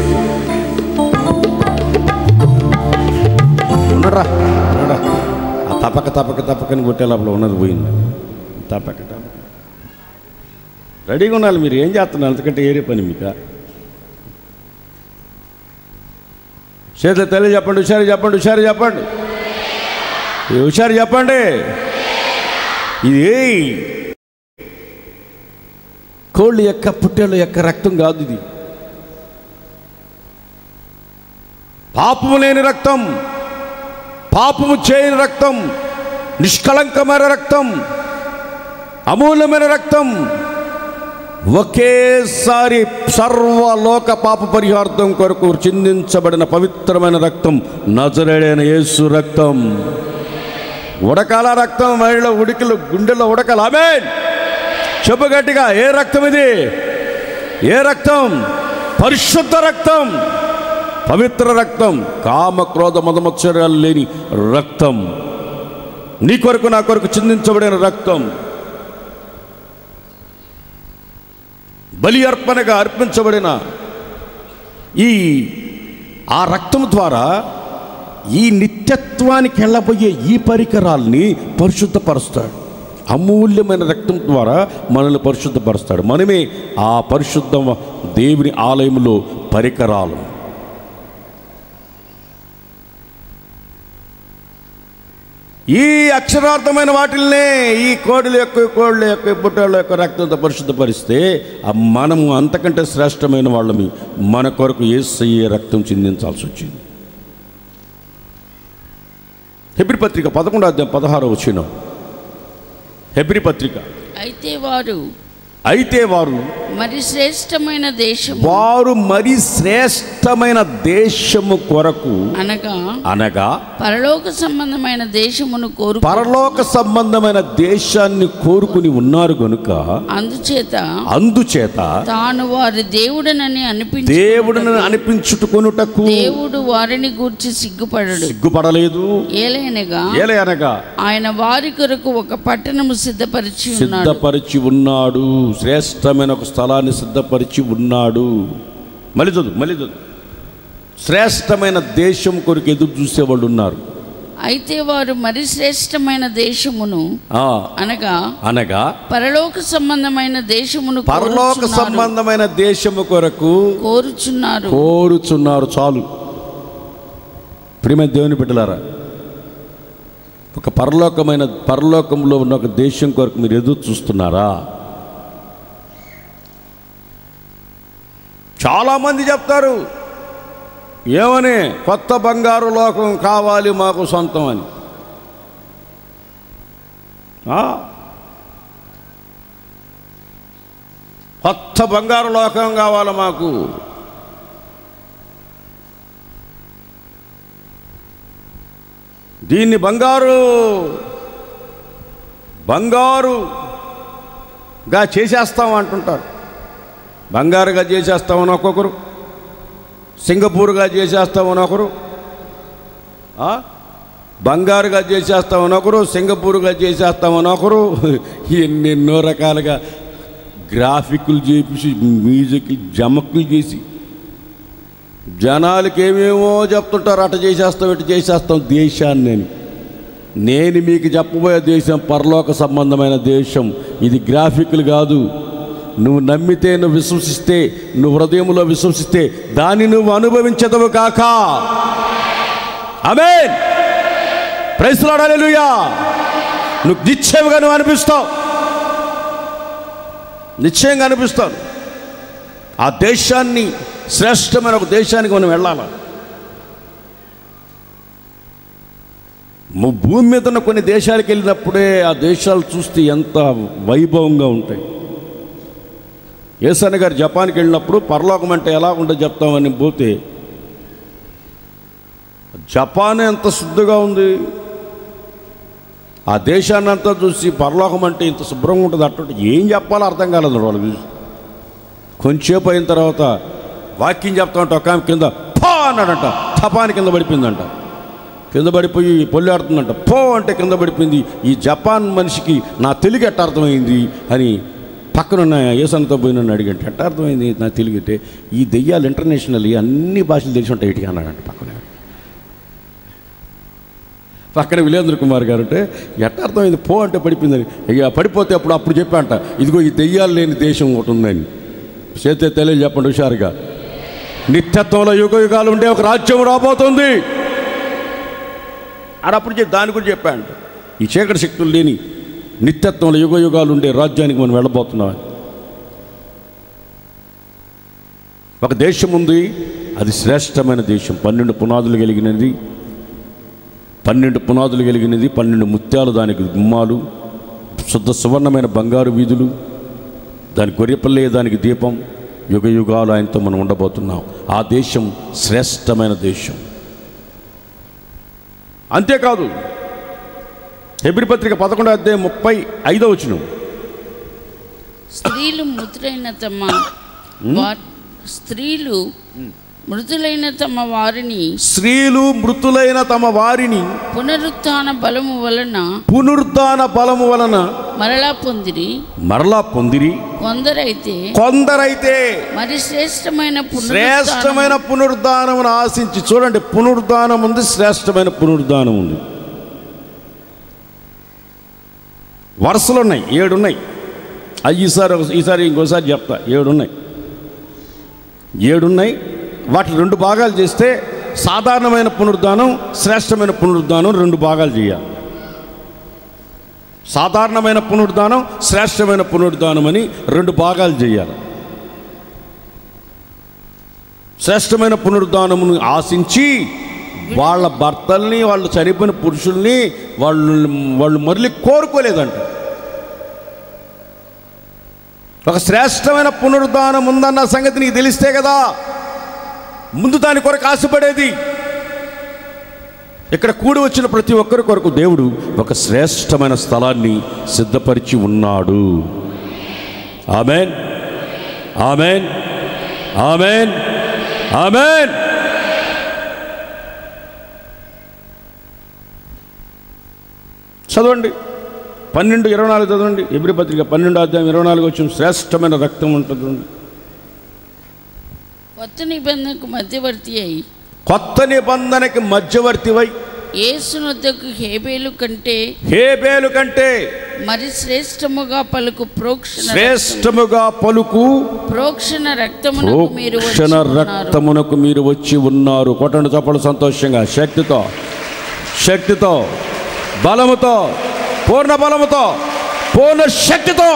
ఉన్నరా ఉన్నరా ఆ తప్పక తప్పక తప్పకని కొట్టే లోపల ఉన్నది పోయింది తప్పక తప్పక రెడీగా ఉండాలి మీరు ఏం చేస్తున్నారు అంతకంటే ఏరే పని మీకు చేతులు తల్లి చెప్పండి హుషారు చెప్పండి హుషారు చెప్పండి ఈ హుషారు చెప్పండి ఇది కోళ్ళు యొక్క పుట్టేళ్ళ యొక్క రక్తం కాదు ఇది పాపము లేని రక్తం పాపము చేయని రక్తం నిష్కళంకమైన రక్తం అమూల్యమైన రక్తం ఒకేసారి సర్వలోక పాప పరిహార్థం కొరకు చిందించబడిన పవిత్రమైన రక్తం నజరేడైన యేసు రక్తం ఉడకాల రక్తం మహిళ ఉడికిలు గుండెల్లో ఉడకాల ఆమె చెప్పు గట్టిగా ఏ రక్తం ఇది ఏ రక్తం పరిశుద్ధ రక్తం పవిత్ర రక్తం కామ క్రోధ మదమత్సరాలు లేని రక్తం నీ కొరకు నా కొరకు చిందించబడిన రక్తం బలి అర్పణగా అర్పించబడిన ఈ ఆ రక్తం ద్వారా ఈ నిత్యత్వానికి వెళ్ళబోయే ఈ పరికరాల్ని పరిశుద్ధపరుస్తాడు అమూల్యమైన రక్తం ద్వారా మనల్ని పరిశుద్ధపరుస్తాడు మనమే ఆ పరిశుద్ధ దేవుని ఆలయంలో పరికరాలు ఈ అక్షరార్థమైన వాటిల్నే ఈ కోడుల యొక్క కోళ్ళ యొక్క పుట్టాళ్ళ యొక్క రక్తంతో పరిశుద్ధపరిస్తే ఆ మనము అంతకంటే శ్రేష్టమైన వాళ్ళమి మన కొరకు ఏసయ్యే రక్తం చిందించాల్సి వచ్చింది హెబ్రి పత్రిక పదకొండో అధ్యాయం పదహారో వచ్చిన హెబ్రి పత్రిక అయితే వారు అయితే వారు మరి శ్రేష్టమైన దేశము వారు మరి శ్రేష్టమైన దేశము కొరకు అనగా అనగా పరలోక సంబంధమైన దేశమును కోరు పరలోక సంబంధమైన దేశాన్ని కోరుకుని ఉన్నారు గనుక అందుచేత అందుచేత తాను వారి దేవుడనని అనిపించి దేవుడిని అనిపించుకొనుటకు దేవుడు వారిని గూర్చి సిగ్గుపడడు సిగ్గుపడలేదు ఏలైనగా ఏలే అనగా ఆయన వారి కొరకు ఒక పట్టణము సిద్ధపరిచి ఉన్నాడు సిద్ధపరిచి ఉన్నాడు శ్రేష్టమైన ఒక స్థలాన్ని సిద్ధపరిచి ఉన్నాడు మళ్ళీ చదువు మళ్ళీ చదువు శ్రేష్టమైన దేశం కొరకు ఎదురు చూసేవాళ్ళు ఉన్నారు అయితే వారు మరి శ్రేష్టమైన దేశమును ఆ, అనగా అనగా పరలోక సంబంధమైన దేశమును పరలోక కోరుచున్నారు. సంబంధమైన దేశము కొరకు కోరుచున్నారు కోరుచున్నారు చాలు ప్రియమైన దేవుని బిడ్డలారా ఒక పరలోకమైన పరలోకంలో ఉన్న ఒక దేశం కొరకు మీరు ఎదురు చూస్తున్నారా చాలామంది చెప్తారు ఏమని కొత్త బంగారు లోకం కావాలి మాకు సొంతం అని ఆ? కొత్త బంగారు లోకం కావాలి మాకు దీన్ని బంగారు బంగారుగా చేసేస్తాం అంటుంటారు బంగారుగా చేసేస్తామని ఒక్కొక్కరు సింగపూర్గా చేసేస్తామని ఒకరు ఆ? బంగారుగా చేసేస్తామని ఒకరు సింగపూర్గా చేసేస్తామని ఒకరు ఎన్నెన్నో రకాలుగా గ్రాఫిక్లు చేపించి మ్యూజిక్ జమక్కులు చేసి జనాలకి ఏమేమో చెప్తుంటారు అట చేసేస్తాం ఇటు చేసేస్తాం దేశాన్ని అని నేను మీకు చెప్పబోయే దేశం పరలోక సంబంధమైన దేశం ఇది గ్రాఫిక్లు కాదు నువ్వు నమ్మితే నువ్వు విశ్వసిస్తే నువ్వు హృదయంలో విశ్వసిస్తే దాన్ని నువ్వు అనుభవించదవు కాక ఆమె ప్రైస్లాడాలేలుయా నువ్వు నిశ్చయంగా నువ్వు అనిపిస్తావు నిశ్చయంగా అనిపిస్తావు ఆ దేశాన్ని శ్రేష్టమైన ఒక దేశానికి మనం వెళ్ళాలి ము- భూమి మీద ఉన్న కొన్ని దేశాలకు వెళ్ళినప్పుడే ఆ దేశాలు చూస్తే ఎంత వైభవంగా ఉంటాయి ఏసన్న గారు జపాన్కి వెళ్ళినప్పుడు పరలోకం అంటే ఎలా ఉండదు చెప్తామని పోతే జపాన్ ఎంత శుద్ధిగా ఉంది ఆ దేశాన్ని అంతా చూసి పరలోకం అంటే ఇంత శుభ్రంగా ఉంటుంది అట్టు ఏం చెప్పాలో అర్థం కాలేదు వాళ్ళకి చూసి కొంచెంసేపు అయిన తర్వాత వాక్యం చెప్తా ఉంటే ఒక ఆమె కింద పో అన్నాడంట టపాని కింద పడిపోయిందంట కింద పడిపోయి పొల్లాడుతుందంట పో అంటే కింద పడిపోయింది ఈ జపాన్ మనిషికి నా తెలుగు ఎట్ట అర్థమైంది అని పక్కనున్న ఏసన్తో పోయి నన్ను అడిగంటే ఎట్ట అర్థమైంది నా తెలుగు అంటే ఈ దెయ్యాలు ఇంటర్నేషనల్ అన్ని భాషలు తెలిసి ఉంటాయి ఇటుగా అన్నాడంట పక్కన పక్కన విలేంద్ర కుమార్ గారు అంటే ఎట్ట అర్థమైంది పో అంటే పడిపోయిందని ఇక పడిపోతే అప్పుడు అప్పుడు చెప్పాంట ఇదిగో ఈ దెయ్యాలు లేని దేశం ఒకటి ఉందని చేతే తెలియ చెప్పండి హుషారుగా నిత్యత్వంలో యుగ యుగాలు ఉండే ఒక రాజ్యం రాబోతుంది అప్పుడు చెప్పి దాని గురించి చెప్పాంట ఈ చీకటి శక్తులు లేని నిత్యత్వంలో యుగ యుగాలు ఉండే రాజ్యానికి మనం వెళ్ళబోతున్నాం ఒక దేశం ఉంది అది శ్రేష్టమైన దేశం పన్నెండు పునాదులు కలిగినది పన్నెండు పునాదులు కలిగినది పన్నెండు ముత్యాలు దానికి గుమ్మాలు శుద్ధ సువర్ణమైన బంగారు వీధులు దాని గొర్రెపల్లే దానికి దీపం యుగ యుగాలు ఆయనతో మనం ఉండబోతున్నాం ఆ దేశం శ్రేష్టమైన దేశం అంతేకాదు హెబ్రి పత్రిక పదకొండో అధ్యాయం ముప్పై ఐదో వచ్చిన స్త్రీలు మృతులైన తమ వా- స్త్రీలు మృతులైన తమ వారిని స్త్రీలు మృతులైన తమ వారిని పునరుత్థాన బలము వలన పునరుద్ధాన బలము వలన మరలా పొందిరి మరలా పొందిరి కొందరైతే కొందరైతే మరి శ్రేష్టమైన శ్రేష్టమైన పునరుత్థానము పునరుద్ధానమును ఆశించి చూడండి పునరుద్ధానం ఉంది శ్రేష్టమైన పునరుద్ధానం ఉంది వరుసలు ఉన్నాయి ఏడు ఉన్నాయి అవి ఈసారి ఒక- ఈసారి ఇంకోసారి చెప్తా ఏడు ఉన్నాయి ఏడున్నాయి వాటి రెండు భాగాలు చేస్తే సాధారణమైన పునరుద్ధానం శ్రేష్టమైన పునరుద్ధానం రెండు భాగాలు చేయాలి సాధారణమైన పునరుద్ధానం శ్రేష్టమైన పునరుద్ధానం అని రెండు భాగాలు చేయాలి శ్రేష్టమైన పునరుద్ధానమును ఆశించి వాళ్ళ భర్తల్ని వాళ్ళు చనిపోయిన పురుషుల్ని వాళ్ళు వాళ్ళు మరలి కోరుకోలేదంట ఒక శ్రేష్టమైన పునరుద్ధానం ఉందన్న సంగతి నీకు తెలిస్తే కదా ముందు దాని కొరకు ఆశపడేది ఇక్కడ కూడి వచ్చిన ప్రతి ఒక్కరి కొరకు దేవుడు ఒక శ్రేష్టమైన స్థలాన్ని సిద్ధపరిచి ఉన్నాడు ఆమెన్ ఆమెన్ ఆమెన్ ఆమెన్ చదవండి పన్నెండు ఇరవై నాలుగు చదవండి ఎబ్రి పత్రిక పన్నెండు అధ్యాయం ఇరవై నాలుగు వచ్చిన శ్రేష్టమైన రక్తం ఉంటుంది కొత్త నిబంధనకు మధ్యవర్తి అయి కొత్త నిబంధనకి మధ్యవర్తివై ఏసునొద్దకు హేబేలు కంటే హేబేలు కంటే మరి శ్రేష్టముగా పలుకు ప్రోక్షణ రక్తము- శ్రేష్టముగా పలుకు ప్రోక్షణ రక్తమునకు మీరు వచ్చి ప్రోక్షణ ఉన్నారు. రక్తమునకు మీరు వచ్చి ఉన్నారు కొట్టండి చప్పలు సంతోషంగా శక్తితో శక్తితో బలముతో పూర్ణ బలముతో పూర్ణ శక్తితో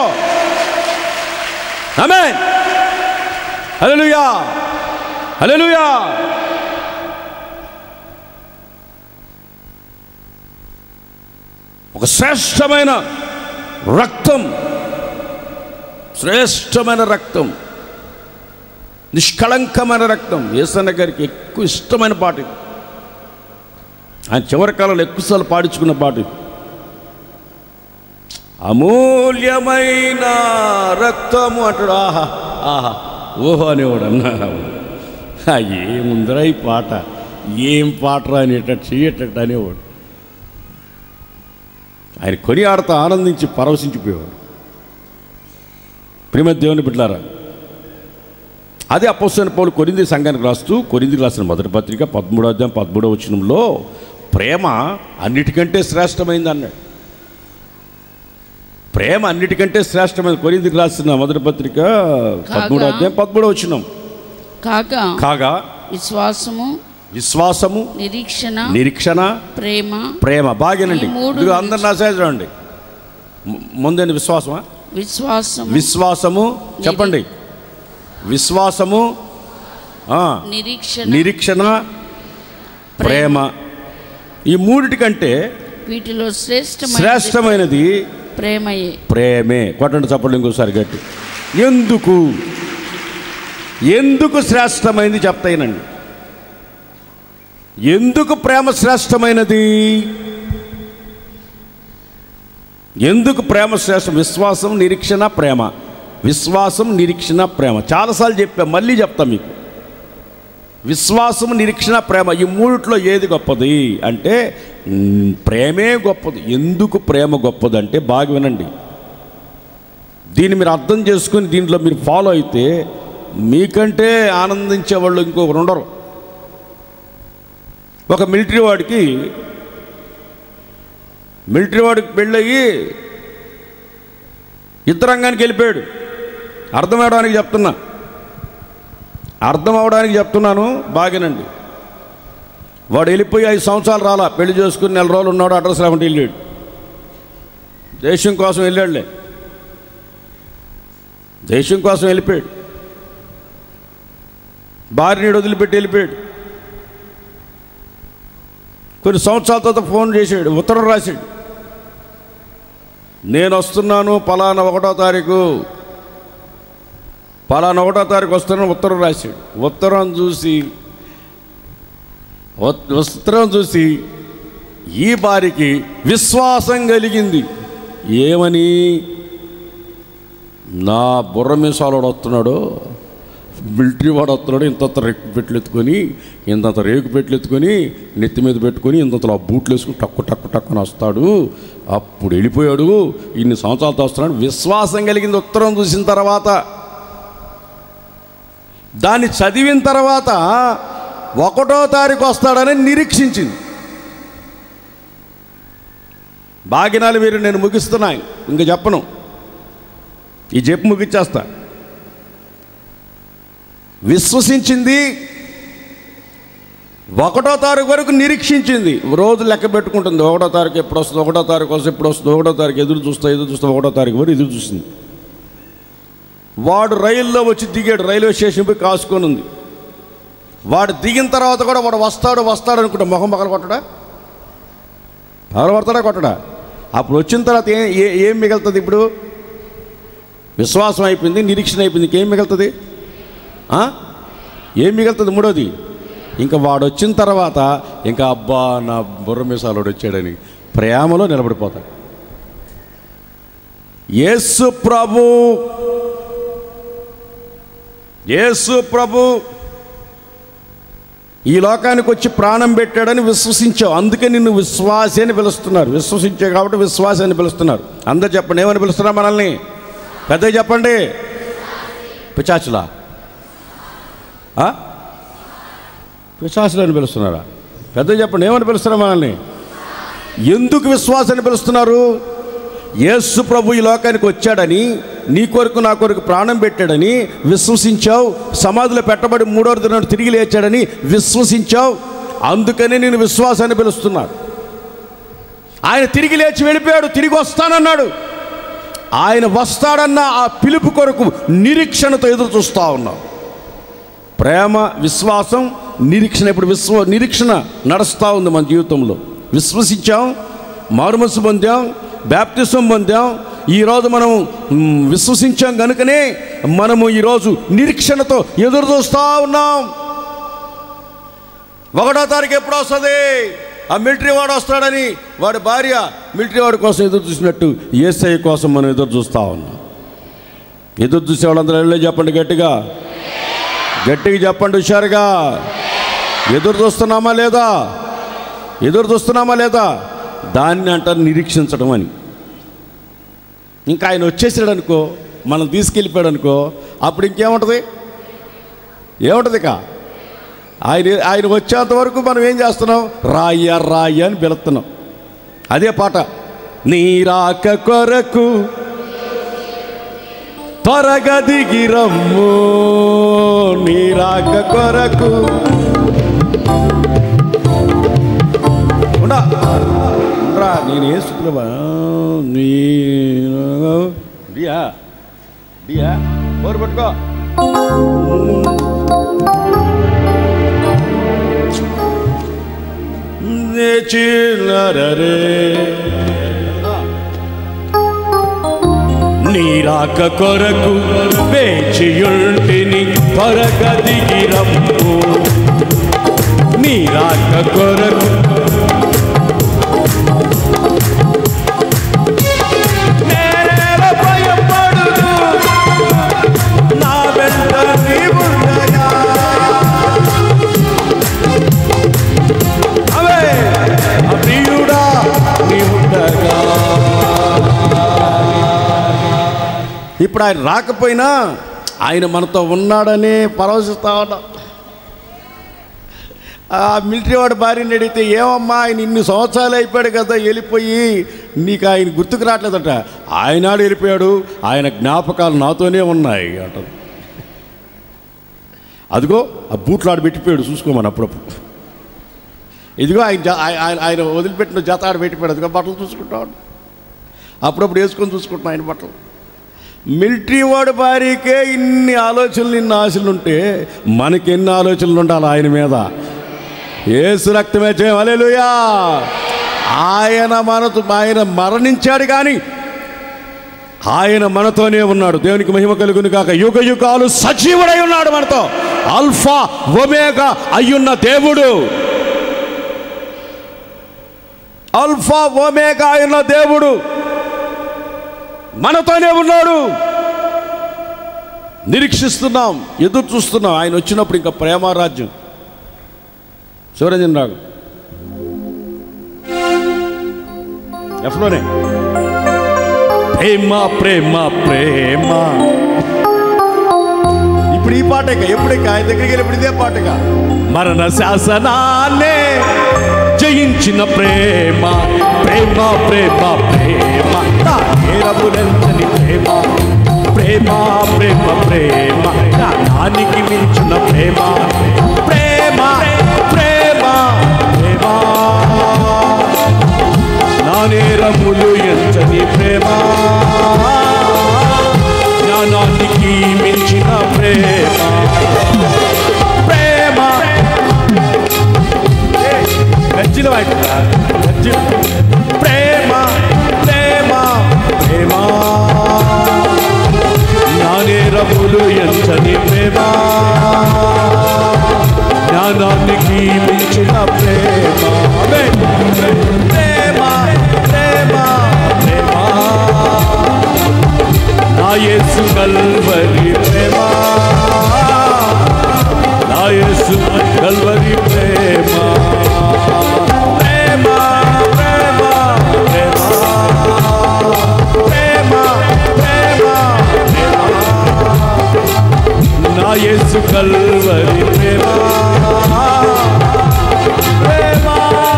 ఆమె హల్లెలూయా హల్లెలూయా ఒక శ్రేష్టమైన రక్తం శ్రేష్టమైన రక్తం నిష్కళంకమైన రక్తం ఏసన్న గారికి ఎక్కువ ఇష్టమైన పాట ఇది ఆయన చివరి కాలంలో ఎక్కువసార్లు పాడించుకున్న పాట ఇది అమూల్యమైన రక్తము అంటాడు ఆహా ఆహా ఓహో అనేవాడు అన్నా ఆ, ఏముందిరా ఈ పాట ఏం పాటరా అనేటట్టు చెయ్యేటట్టు అనేవాడు ఆయన కొని ఆడతా ఆనందించి పరవశించిపోయేవాడు ప్రేమ దేవుని బిడ్డారా అదే అపోస్తైన పౌలు కొరింది సంఘానికి రాస్తూ కొరిందికి రాసిన మొదటి పత్రిక పదమూడో అధ్యాయం పదమూడవ వచనంలో ప్రేమ అన్నిటికంటే శ్రేష్టమైంది అన్నాడు ప్రేమ అన్నిటికంటే శ్రేష్టమైనది కొరిందికి రాసిన మొదటి పత్రిక పదమూడో అధ్యాయం పదమూడవ వచనం కాగా కాగా విశ్వాసము విశ్వాసము నిరీక్షణ నిరీక్షణ ప్రేమ ప్రేమ బాగేనండి ఈ మూడు ఇదిగో అందరు నా సైజు రండి ముందండి విశ్వాసమా విశ్వాసము విశ్వాసము చెప్పండి విశ్వాసము ఆ, నిరీక్షణ నిరీక్షణ ప్రేమ ఈ మూడిటి కంటే వీటిలో శ్రేష్టమైన శ్రేష్టమైనది ప్రేమయే ప్రేమే కొట్టండి చప్పట్లు ఇంకోసారి గట్టి ఎందుకు ఎందుకు శ్రేష్టమైనది చెప్తాయినండి ఎందుకు ప్రేమ శ్రేష్టమైనది ఎందుకు ప్రేమ శ్రేష్టం విశ్వాసం నిరీక్షణ ప్రేమ విశ్వాసం నిరీక్షణ ప్రేమ చాలాసార్లు చెప్పా మళ్ళీ చెప్తా మీకు విశ్వాసం నిరీక్షణ ప్రేమ ఈ మూడిట్లో ఏది గొప్పది అంటే మ్, ప్రేమే గొప్పది ఎందుకు ప్రేమ గొప్పది అంటే బాగా వినండి దీన్ని మీరు అర్థం చేసుకుని దీంట్లో మీరు ఫాలో అయితే మీకంటే ఆనందించే వాళ్ళు ఇంకొకరు ఉండరు ఒక మిలిటరీ వాడికి మిలిటరీ వాడికి పెళ్ళయి యుద్ధరంగానికి వెళ్ళిపోయాడు అర్థం అవడానికి చెప్తున్నా అర్థం అవడానికి చెప్తున్నాను బాగానండి వాడు వెళ్ళిపోయి ఐదు సంవత్సరాలు రాలా పెళ్లి చేసుకుని నెల రోజులు ఉన్నాడు అడ్రస్ లేకుండా వెళ్ళాడు దేశం కోసం వెళ్ళాడులే దేశం కోసం వెళ్ళిపోయాడు భార్యని వదిలిపెట్టి వెళ్ళిపోయాడు కొన్ని సంవత్సరాల తర్వాత ఫోన్ చేశాడు ఉత్తరం రాశాడు నేను వస్తున్నాను పలానా ఒకటో తారీఖు పలానా ఒకటో తారీఖు వస్తున్నాను ఉత్తరం రాశాడు ఉత్తరం చూసి ఉత్- ఉత్తరం చూసి ఈ భార్యకి విశ్వాసం కలిగింది ఏమని నా బుర్ర మీసాలోడు వస్తున్నాడు మిలిటరీ వాడు వస్తున్నాడు ఇంతంత రేకు పెట్లు ఎత్తుకొని ఇంతంత రేకు పెట్లు ఎత్తుకొని నెత్తి మీద పెట్టుకొని ఇంతంతలో ఆ బూట్లు వేసుకుని టక్కు టక్కు టక్కుని వస్తాడు అప్పుడు వెళ్ళిపోయాడు ఇన్ని సంవత్సరాలతో వస్తున్నాడు విశ్వాసం కలిగింది ఉత్తరం చూసిన తర్వాత దాన్ని చదివిన తర్వాత ఒకటో తారీఖు వస్తాడని నిరీక్షించింది బాగినాలు వీరు నేను ముగిస్తున్నా ఇంక చెప్పను ఈ చెప్పు ముగించేస్తా విశ్వసించింది ఒకటో తారీఖు వరకు నిరీక్షించింది రోజు లెక్క పెట్టుకుంటుంది ఒకటో తారీఖు ఎప్పుడు వస్తుంది ఒకటో తారీఖు వస్తుంది ఎప్పుడు వస్తుంది ఒకటో తారీఖు ఎదురు చూస్తా ఎదురు చూస్తా ఒకటో తారీఖు వరకు ఎదురు చూస్తుంది వాడు రైల్లో వచ్చి దిగాడు రైల్వే స్టేషన్ పోయి కాసుకొని ఉంది వాడు దిగిన తర్వాత కూడా వాడు వస్తాడు వస్తాడు అనుకుంటా మొహం పగల కొట్టడా పగల కొడతాడా కొట్టడా అప్పుడు వచ్చిన తర్వాత ఏ ఏ- ఏం మిగులుతుంది ఇప్పుడు విశ్వాసం అయిపోయింది నిరీక్షణ అయిపోయింది ఇంకేం మిగులుతుంది ఆ? ఏం మిగులుతుంది మూడోది ఇంకా వాడు వచ్చిన తర్వాత ఇంకా అబ్బా నా బుర్ర మిసాలోడు వచ్చాడని ప్రేమలో నిలబడిపోతాడు యేసు ప్రభు యేసు ప్రభు ఈ లోకానికి వచ్చి ప్రాణం పెట్టాడని విశ్వసించావు అందుకే నిన్ను విశ్వాసి అని పిలుస్తున్నారు విశ్వసించావు కాబట్టి విశ్వాసి అని పిలుస్తున్నారు అందరు చెప్పండి ఏమని పిలుస్తున్నారు మనల్ని పెద్దగా చెప్పండి పిచాచులా ఆ? పిశాచులు అని పిలుస్తున్నారా పెద్దగా చెప్పండి ఏమని పిలుస్తున్నారు మనల్ని ఎందుకు విశ్వాసాన్ని పిలుస్తున్నారు యేసు ప్రభు ఈ లోకానికి వచ్చాడని నీ కొరకు నా కొరకు ప్రాణం పెట్టాడని విశ్వసించావు సమాధిలో పెట్టబడి మూడో దినాడు తిరిగి లేచాడని విశ్వసించావు అందుకని నేను విశ్వాసాన్ని పిలుస్తున్నాను ఆయన తిరిగి లేచి వెళ్ళిపోయాడు తిరిగి వస్తానన్నాడు ఆయన వస్తాడన్న ఆ పిలుపు కొరకు నిరీక్షణతో ఎదురు చూస్తూ ఉన్నాం ప్రేమ విశ్వాసం నిరీక్షణ ఇప్పుడు విశ్వ నిరీక్షణ నడుస్తూ ఉంది మన జీవితంలో విశ్వసించాం మారుమనసు పొందాం బ్యాప్టిజం పొందాం ఈరోజు మనం మ్, విశ్వసించాం కనుకనే మనము ఈరోజు నిరీక్షణతో ఎదురు చూస్తూ ఉన్నాం ఒకటో తారీఖు ఎప్పుడు వస్తుంది ఆ మిలిటరీ వాడు వస్తాడని వాడి భార్య మిలిటరీ వాడి కోసం ఎదురు చూసినట్టు ఏసఐ కోసం మనం ఎదురు చూస్తూ ఉన్నాం ఎదురు చూసే వాళ్ళందరూ వెళ్ళి చెప్పండి గట్టిగా గట్టిగా చెప్పండి హుషారుగా ఎదురు చూస్తున్నామా లేదా ఎదురు చూస్తున్నామా లేదా దాన్ని అంటారు నిరీక్షించడం అని ఇంకా ఆయన వచ్చేసాడు అనుకో మనం తీసుకెళ్ళిపోయాడు అనుకో అప్పుడు ఇంకేముంటుంది ఏముంటుంది ఇక ఆయన ఆయన వచ్చేంత వరకు మనం ఏం చేస్తున్నాం రాయ్య రాయ్య అని పిలుస్తున్నాం అదే పాట నీ రాక కొరకు త్వరగా దిగిరమ్ము నీ రాక కొరకు ఉండా ఉండరా నేను వేసుకున్నా నీ డియా డియా బోరు పట్టుకో నే చిల్లరరే నీరాక కొరకు వేచియుంటిని త్వరగ దిగిరమ్ము నీరాక కొరకు నేనేల భయపడును, నా వెంట నీవుండగా. అవే, ఆ ప్రియుడా నీవుండగా. ఇప్పుడు ఆయన రాకపోయినా ఆయన మనతో ఉన్నాడని పరవశిస్తా ఉన్నాం ఆ మిలిటరీ వాడు భార్యని అడిగితే ఏమమ్మా ఆయన ఇన్ని సంవత్సరాలు అయిపోయాడు కదా వెళ్ళిపోయి నీకు ఆయన గుర్తుకు రావట్లేదట ఆయనాడు వెళ్ళిపోయాడు ఆయన జ్ఞాపకాలు నాతోనే ఉన్నాయి అంటారు అదిగో ఆ బూట్లు ఆడ పెట్టిపోయాడు చూసుకోమని అప్పుడప్పుడు ఇదిగో ఆయన జా- ఆయ- ఆయన ఆయన వదిలిపెట్టిన జత ఆడ పెట్టిపోయాడు అదిగో బట్టలు చూసుకుంటా ఉన్నాడు. అప్పుడప్పుడు వేసుకొని చూసుకుంటున్నా ఆయన బట్టలు మిలిటరీ వాడి భార్యకే ఇన్ని ఆలోచనలు ఇన్ని ఆశలు ఉంటే మనకి ఎన్ని ఆలోచనలు ఉండాలి ఆయన మీద ఏసు రక్తమే చేయలేలుయా ఆయన మనతో ఆయన మరణించాడు కానీ ఆయన మనతోనే ఉన్నాడు దేవునికి మహిమ కలుగును కాక యుగ యుగాలు సజీవుడై ఉన్నాడు మనతో అల్ఫా ఒమేగా అయ్యున్న దేవుడు అల్ఫా ఒమేగా అయిన దేవుడు మనతోనే ఉన్నాడు నిరీక్షిస్తున్నాం ఎదురు చూస్తున్నాం ఆయన వచ్చినప్పుడు ఇంకా ప్రేమారాజ్యం శివరంజన్ రాగు ఎఫ్లోనే ప్రేమ ప్రేమ ప్రేమ ఇప్పుడు ఈ పాటక ఎప్పుడిక ఆయన దగ్గరికి వెళ్ళి ఇదే పాటక మరణ శాసనాన్నే జయించిన ప్రేమ ప్రేమ ప్రేమ ప్రేమ నా నేరములెంతని ప్రేమ ప్రేమ ప్రేమ ప్రేమ నా నానికి మించిన ప్రేమ ప్రేమ ప్రేమ ప్రేమ నా నేరములు ఎంతని ప్రేమ జ్ఞానానికి మించిన ప్రేమ ప్రేమ గజ్జిల వాటి గజ్జిల ప్రేమ ప్రేమ ప్రేమ వర్ణించని ప్రేమ జ్ఞానానికి మించిన ప్రేమ ఆమేన్. ప్రేమ ప్రేమ ప్రేమ నా యేసు కల్వరి ప్రేమ నా యేసు కల్వరి ప్రేమ ప్రేమ ప్రేమ ప్రేమ ప్రేమ ప్రేమ ప్రేమ నా యేసు కల్వరి ప్రేమ ప్రేమ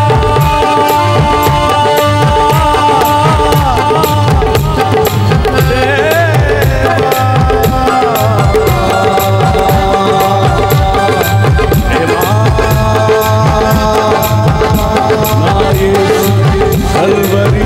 నా యేసు కల్వరి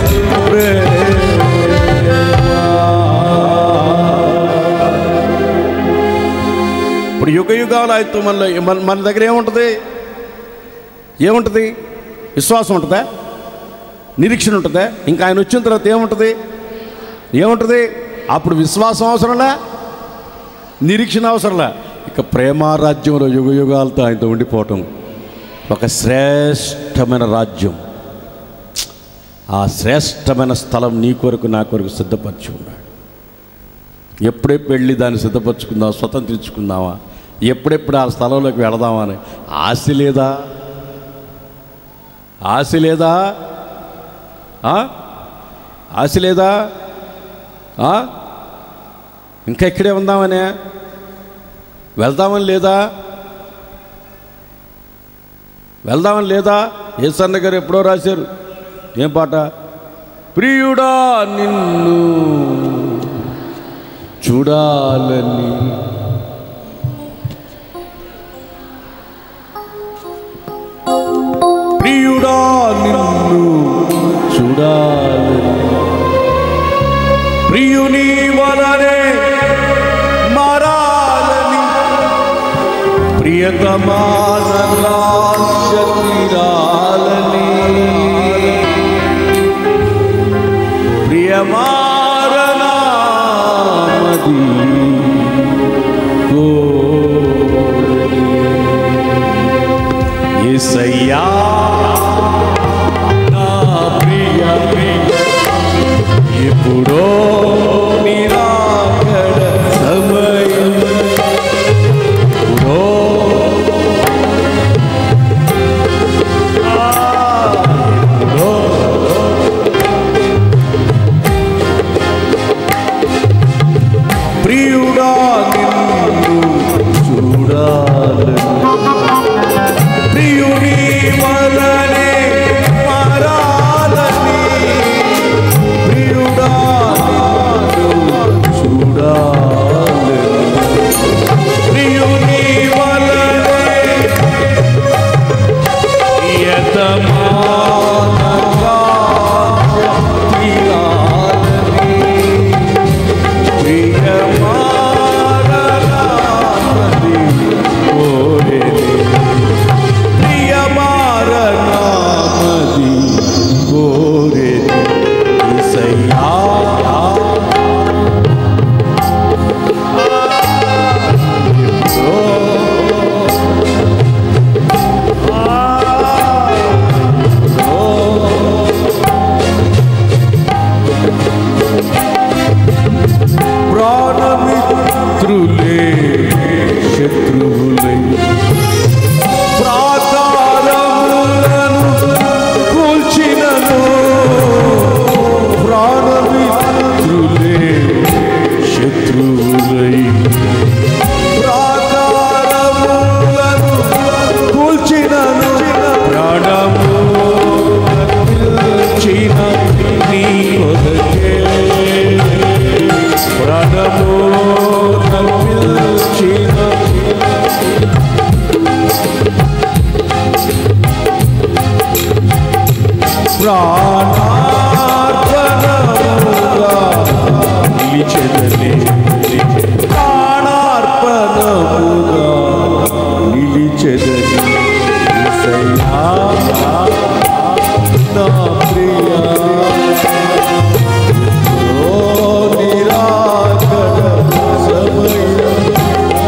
ఇప్పుడు యుగ యుగాలు అయితే మన మన మన దగ్గర ఏముంటుంది ఏముంటుంది విశ్వాసం ఉంటుందా నిరీక్షణ ఉంటుందా ఇంకా ఆయన వచ్చిన తర్వాత ఏముంటుంది ఏముంటుంది అప్పుడు విశ్వాసం అవసరంలే నిరీక్షణ అవసరంలే ఇక ప్రేమారాజ్యంలో యుగ యుగాలతో ఆయనతో ఉండిపోవటం ఒక శ్రేష్టమైన రాజ్యం ఆ శ్రేష్టమైన స్థలం నీ కొరకు నా కొరకు సిద్ధపరిచి ఉన్నాడు ఎప్పుడెప్పుడు వెళ్ళి దాన్ని సిద్ధపరచుకుందాం స్వతంత్రించుకుందామా ఎప్పుడెప్పుడు ఆ స్థలంలోకి వెళదామా అని ఆశ లేదా ఆశ లేదా ఆ? ఆశ లేదా ఆ? ఇంకా ఇక్కడే ఉందామనే వెళ్దామని లేదా వెళ్దామని లేదా ఏసన్న గారు ఎప్పుడో రాశారు ఏం పాట ప్రియుడా నిన్ను చూడాలని ప్రియుడా నిన్ను చూడాలని ప్రియుని వలనే మారాలని ప్రియతమాన రాజ్య తీరాలని ప్రియమారనామది కోరి. యేసయ్యా నా ప్రియ ప్రియ ఎప్పుడో నిరాకడ సమయం ఎప్పుడో ఆ, ఎప్పుడో ప్రియుడా నిన్ను చూడాలని ప్రియుని వలనే మారాలని ప్రియుడా నిన్ను చూడాలని ప్రియుని వలనే యతమానగా తీరాలని ప్రియమారనామది కోరెని ప్రియమారనామది కోరెని యేసయ్యా ప్రాణమిత్రులే శత్రువులై ప్రాకారములను కూల్చినను ప్రాణమిత్రులే శత్రువులై ప్రాకారములను కూల్చినను ప్రాణము నిలిచిన నీ కొరకే ప్రాణము నిలిచిన ప్రాణార్పణముగా నిలిచెదనే ప్రాణార్పణముగా నిలిచెదని యేసయ్యా, నా ప్రియా ఓ నిరాకడ సమయం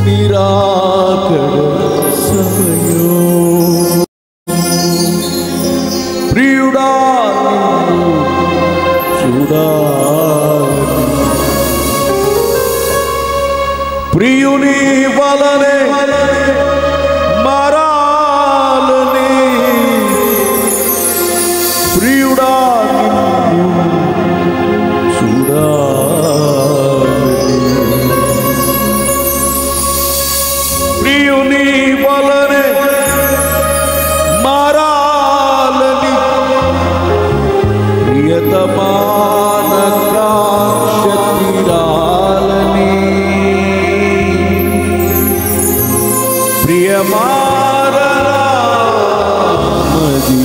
నిరాకడ సమయం ప్రియుడా నిన్ను చూడాలని ప్రియుని వలనే మారాలని ప్రియుడా నిన్ను చూడాలని ప్రియుని వలనే మారాలని ప్రియతమాన కాంక్ష తీరాలని ప్రియమారమది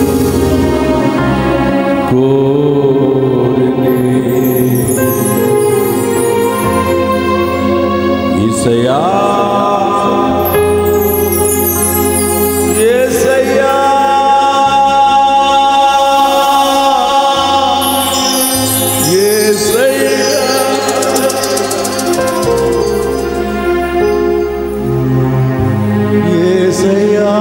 కోరినే ఈసయా యేసయ్యా యేసయ్యా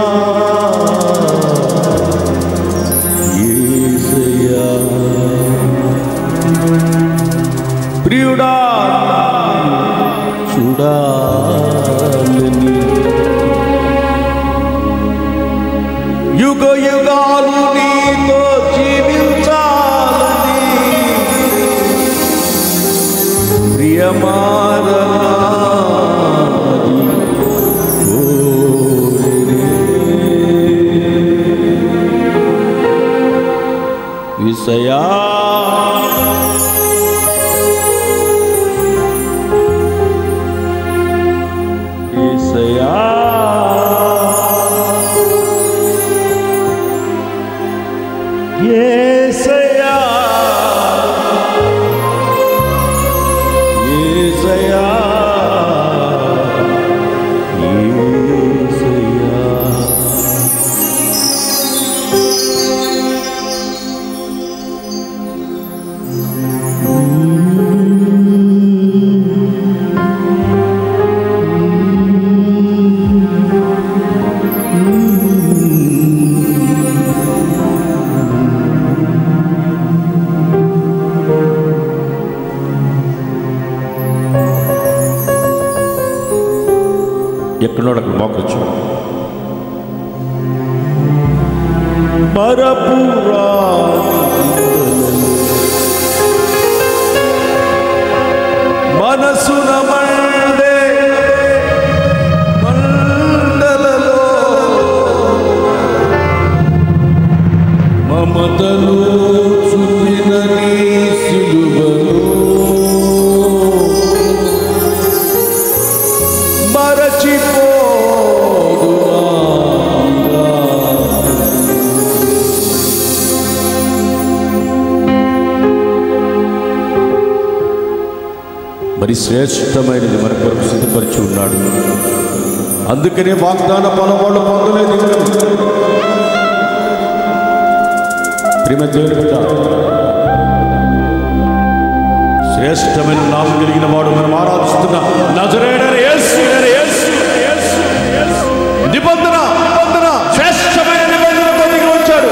యేసయ్యా ప్రియుడా చూడాలని యుగ యుగాలు నీతో జీవించాలని ప్రియమారనాది కోరినే. విసయా ఈసయా యేసయ్యా యేసయ్యా యేసయ్యా ఎక్కడోడు అక్కడ మోకచ్చు మరపురా మనసున మండే మండలలో మమతలు చూపిన నీ సిలువలో మరచిపోదునా మరి శ్రేష్టమైనది మన కొరకు సిద్ధపరిచి ఉన్నాడు అందుకనే వాగ్దాన పొలవాళ్ళు పొందలేదు ప్రేమ దేవుని బిడ్డ శ్రేష్టమైన నామం కలిగిన వాడు మనం ఆరాధిస్తున్న నజరేడైన యేసు యేసు, యేసు, యేసు. నిబంధన నిబంధన శ్రేష్టమైన నిబంధనతో దిగి వచ్చాడు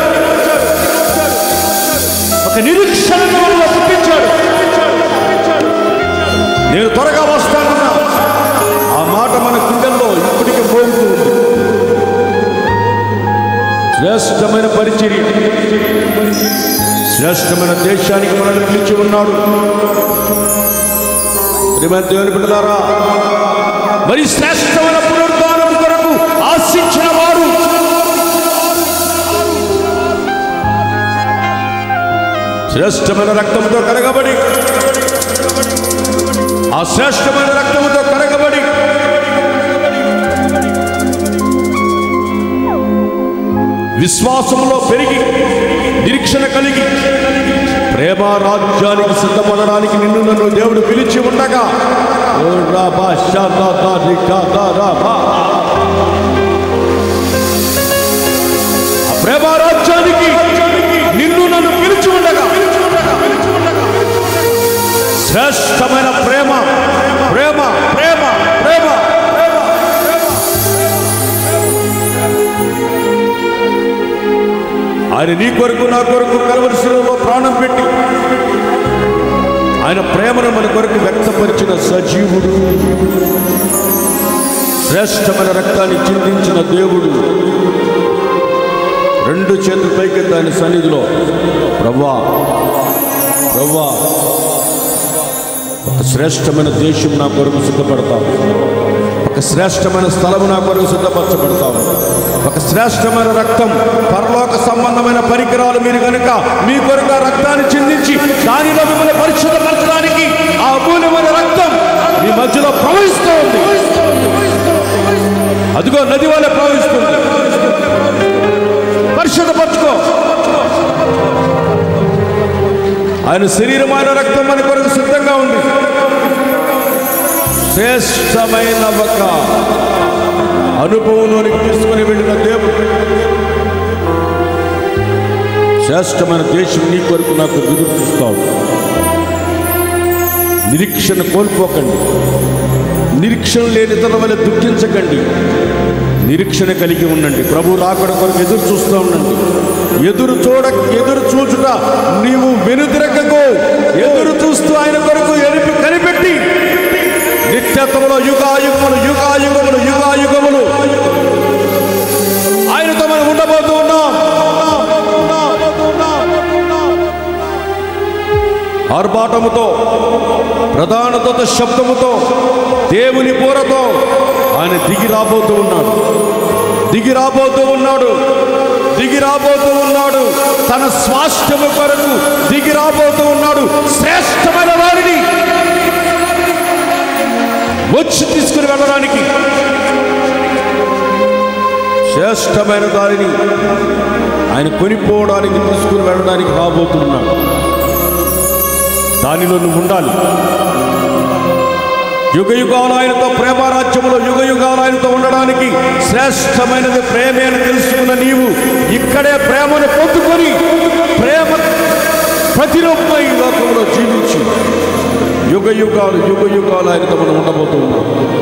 ఒక నిరీక్షణ మనలో పుట్టించాడు నేను త్వరగా వస్తానన్నా ఆ మాట మన గుండెల్లో ఇప్పటికే పోగుతూ ఉంది శ్రేష్టమైన పరిచర్య శ్రేష్టమైన దేశానికి మనల్ని పిలిచి ఉన్నాడు ప్రియమైన దేవుని బిడ్డలారా మరి శ్రేష్టమైన పునరుద్ధానం కొరకు ఆశించిన వారు శ్రేష్టమైన రక్తంతో కరగబడి ఆ శ్రేష్టమైన రక్తముతో కరగబడి విశ్వాసంలో పెరిగి నిరీక్షణ కలిగి ప్రేమ రాజ్యానికి సిద్ధపడడానికి నిన్ను నన్ను దేవుడు పిలిచి ఉండగా ఓ రాబా షాదా దా రికా దా రాబా. ఆ ప్రేమ రాజ్యానికి నిన్ను నన్ను పిలిచి ఉండగా శ్రేష్టమైన ప్రేమ ప్రేమ ప్రేమ ప్రేమ ప్రేమ ఆయన నీ కొరకు నా కొరకు కలవరిశిలో ప్రాణం పెట్టి ఆయన ప్రేమను మన కొరకు వ్యక్తపరిచిన సజీవుడు శ్రేష్టమైన రక్తాన్ని చిందించిన దేవుడు రెండు చేతుల పైకి ఆయన సన్నిధిలో ప్రవ్వా ప్రవ్వా ఒక శ్రేష్టమైన దేశం నా కొరకు సిద్ధపడతావు ఒక శ్రేష్టమైన స్థలము నా కొరకు సిద్ధపరచబడతావు ఒక శ్రేష్టమైన రక్తం పరలోక సంబంధమైన పరికరాలు మీరు కనుక మీ కొరకు ఆ రక్తాన్ని చిందించి దానిలో మిమ్మల్ని పరిశుద్ధపరచడానికి ఆ అమూల్యమైన రక్తం మీ మధ్యలో ప్రవహిస్తూ ఉంది అదిగో నది వల్ల ప్రవహిస్తుంది పరిశుద్ధపరచుకో ఆయన శరీరమైన రక్తం మన కొరకు సిద్ధంగా ఉంది శ్రేష్టమైన ఒక అనుభవంలోనికి తీసుకుని వెళ్ళిన దేవుడు శ్రేష్టమైన దేశం నీ కొరకు నాకు ఎదురు చూస్తావు నిరీక్షణ కోల్పోకండి నిరీక్షణ లేని తన వల్ల దుఃఖించకండి నిరీక్షణ కలిగి ఉండండి ప్రభు రాకడ కొరకు ఎదురు చూస్తూ ఉండండి ఎదురు చూడ ఎదురు చూచుట నీవు వెనుదిరగకు ఎదురు చూస్తూ ఆయన కొరకు ఎనిపి కనిపెట్టి నిత్యత్వములో యుగాయుగములు యుగాయుగములు యుగాయుగములు ఆయనతో మనం ఉండబోతూ ఉన్నాం ఆర్భాటముతో ప్రధానతో శబ్దముతో దేవుని పూరతో ఆయన దిగి రాబోతూ ఉన్నాడు దిగి రాబోతూ ఉన్నాడు దిగి రాబోతూ ఉన్నాడు తన స్వాస్థ్యము కొరకు దిగి రాబోతూ ఉన్నాడు శ్రేష్టమైన వారిని వచ్చి తీసుకుని వెళ్ళడానికి శ్రేష్టమైన దారిని ఆయన కొనిపోవడానికి తీసుకుని వెళ్ళడానికి రాబోతున్నాడు దానిలో నువ్వు ఉండాలి యుగ యుగాలు ఆయనతో ప్రేమారాజ్యములో యుగ యుగాలు ఆయనతో ఉండడానికి శ్రేష్టమైనది ప్రేమే అని తెలుసుకున్న నీవు ఇక్కడే ప్రేమను పొందుకొని ప్రేమ ప్రతిరూపమై ఈ లోకంలో జీవించి యుగ యుగాలు యుగ యుగాలు ఆయనతో మనం ఉండబోతూ ఉన్నాం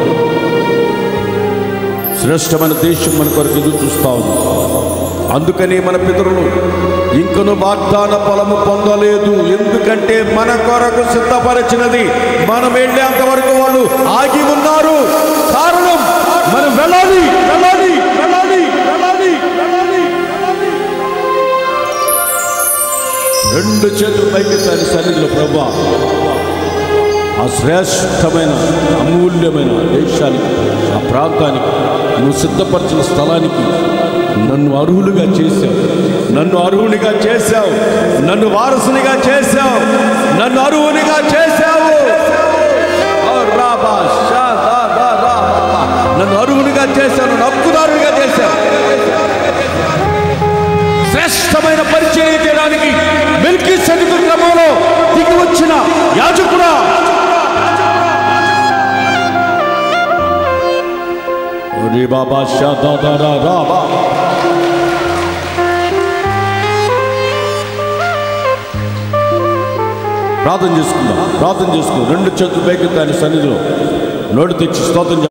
శ్రేష్టమైన దేశం మన కొరకు ఎదురు చూస్తా ఉంది అందుకని మన పితరులు ఇంకను వాగ్దాన ఫలము పొందలేదు ఎందుకంటే మన కొరకు సిద్ధపరిచినది మనం వెళ్ళేంత వరకు వాళ్ళు ఆగి ఉన్నారు కారణం మనం వెళ్ళాలి వెళ్ళాలి వెళ్ళాలి వెళ్ళాలి వెళ్ళాలి రెండు చేతులు పైకి తన సన్నిధిలో ప్రభా ఆ శ్రేష్టమైన అమూల్యమైన దేశానికి ఆ ప్రాంతానికి నువ్వు సిద్ధపరిచిన స్థలానికి నన్ను అర్హులుగా చేశావు నన్ను అర్హునిగా చేశావు నన్ను వారసునిగా చేశావు నన్ను అర్హునిగా చేశావు ఓ రాబా, షా, దా, దా, రా, బా. నన్ను అర్హునిగా చేశావు నన్ను హక్కుదారునిగా చేశావు శ్రేష్టమైన పరిచయం చేయడానికి మిల్కీ సదుకు క్రమంలో దిగి వచ్చిన యాజకుడా ఒరే బాబా షా దా దా రా రా బా. ప్రార్థన చేసుకుందాం ప్రార్థన చేసుకుందాం రెండు చేతులు పైకి దాని సన్నిధిలో నోటి తెచ్చి స్తోత్రం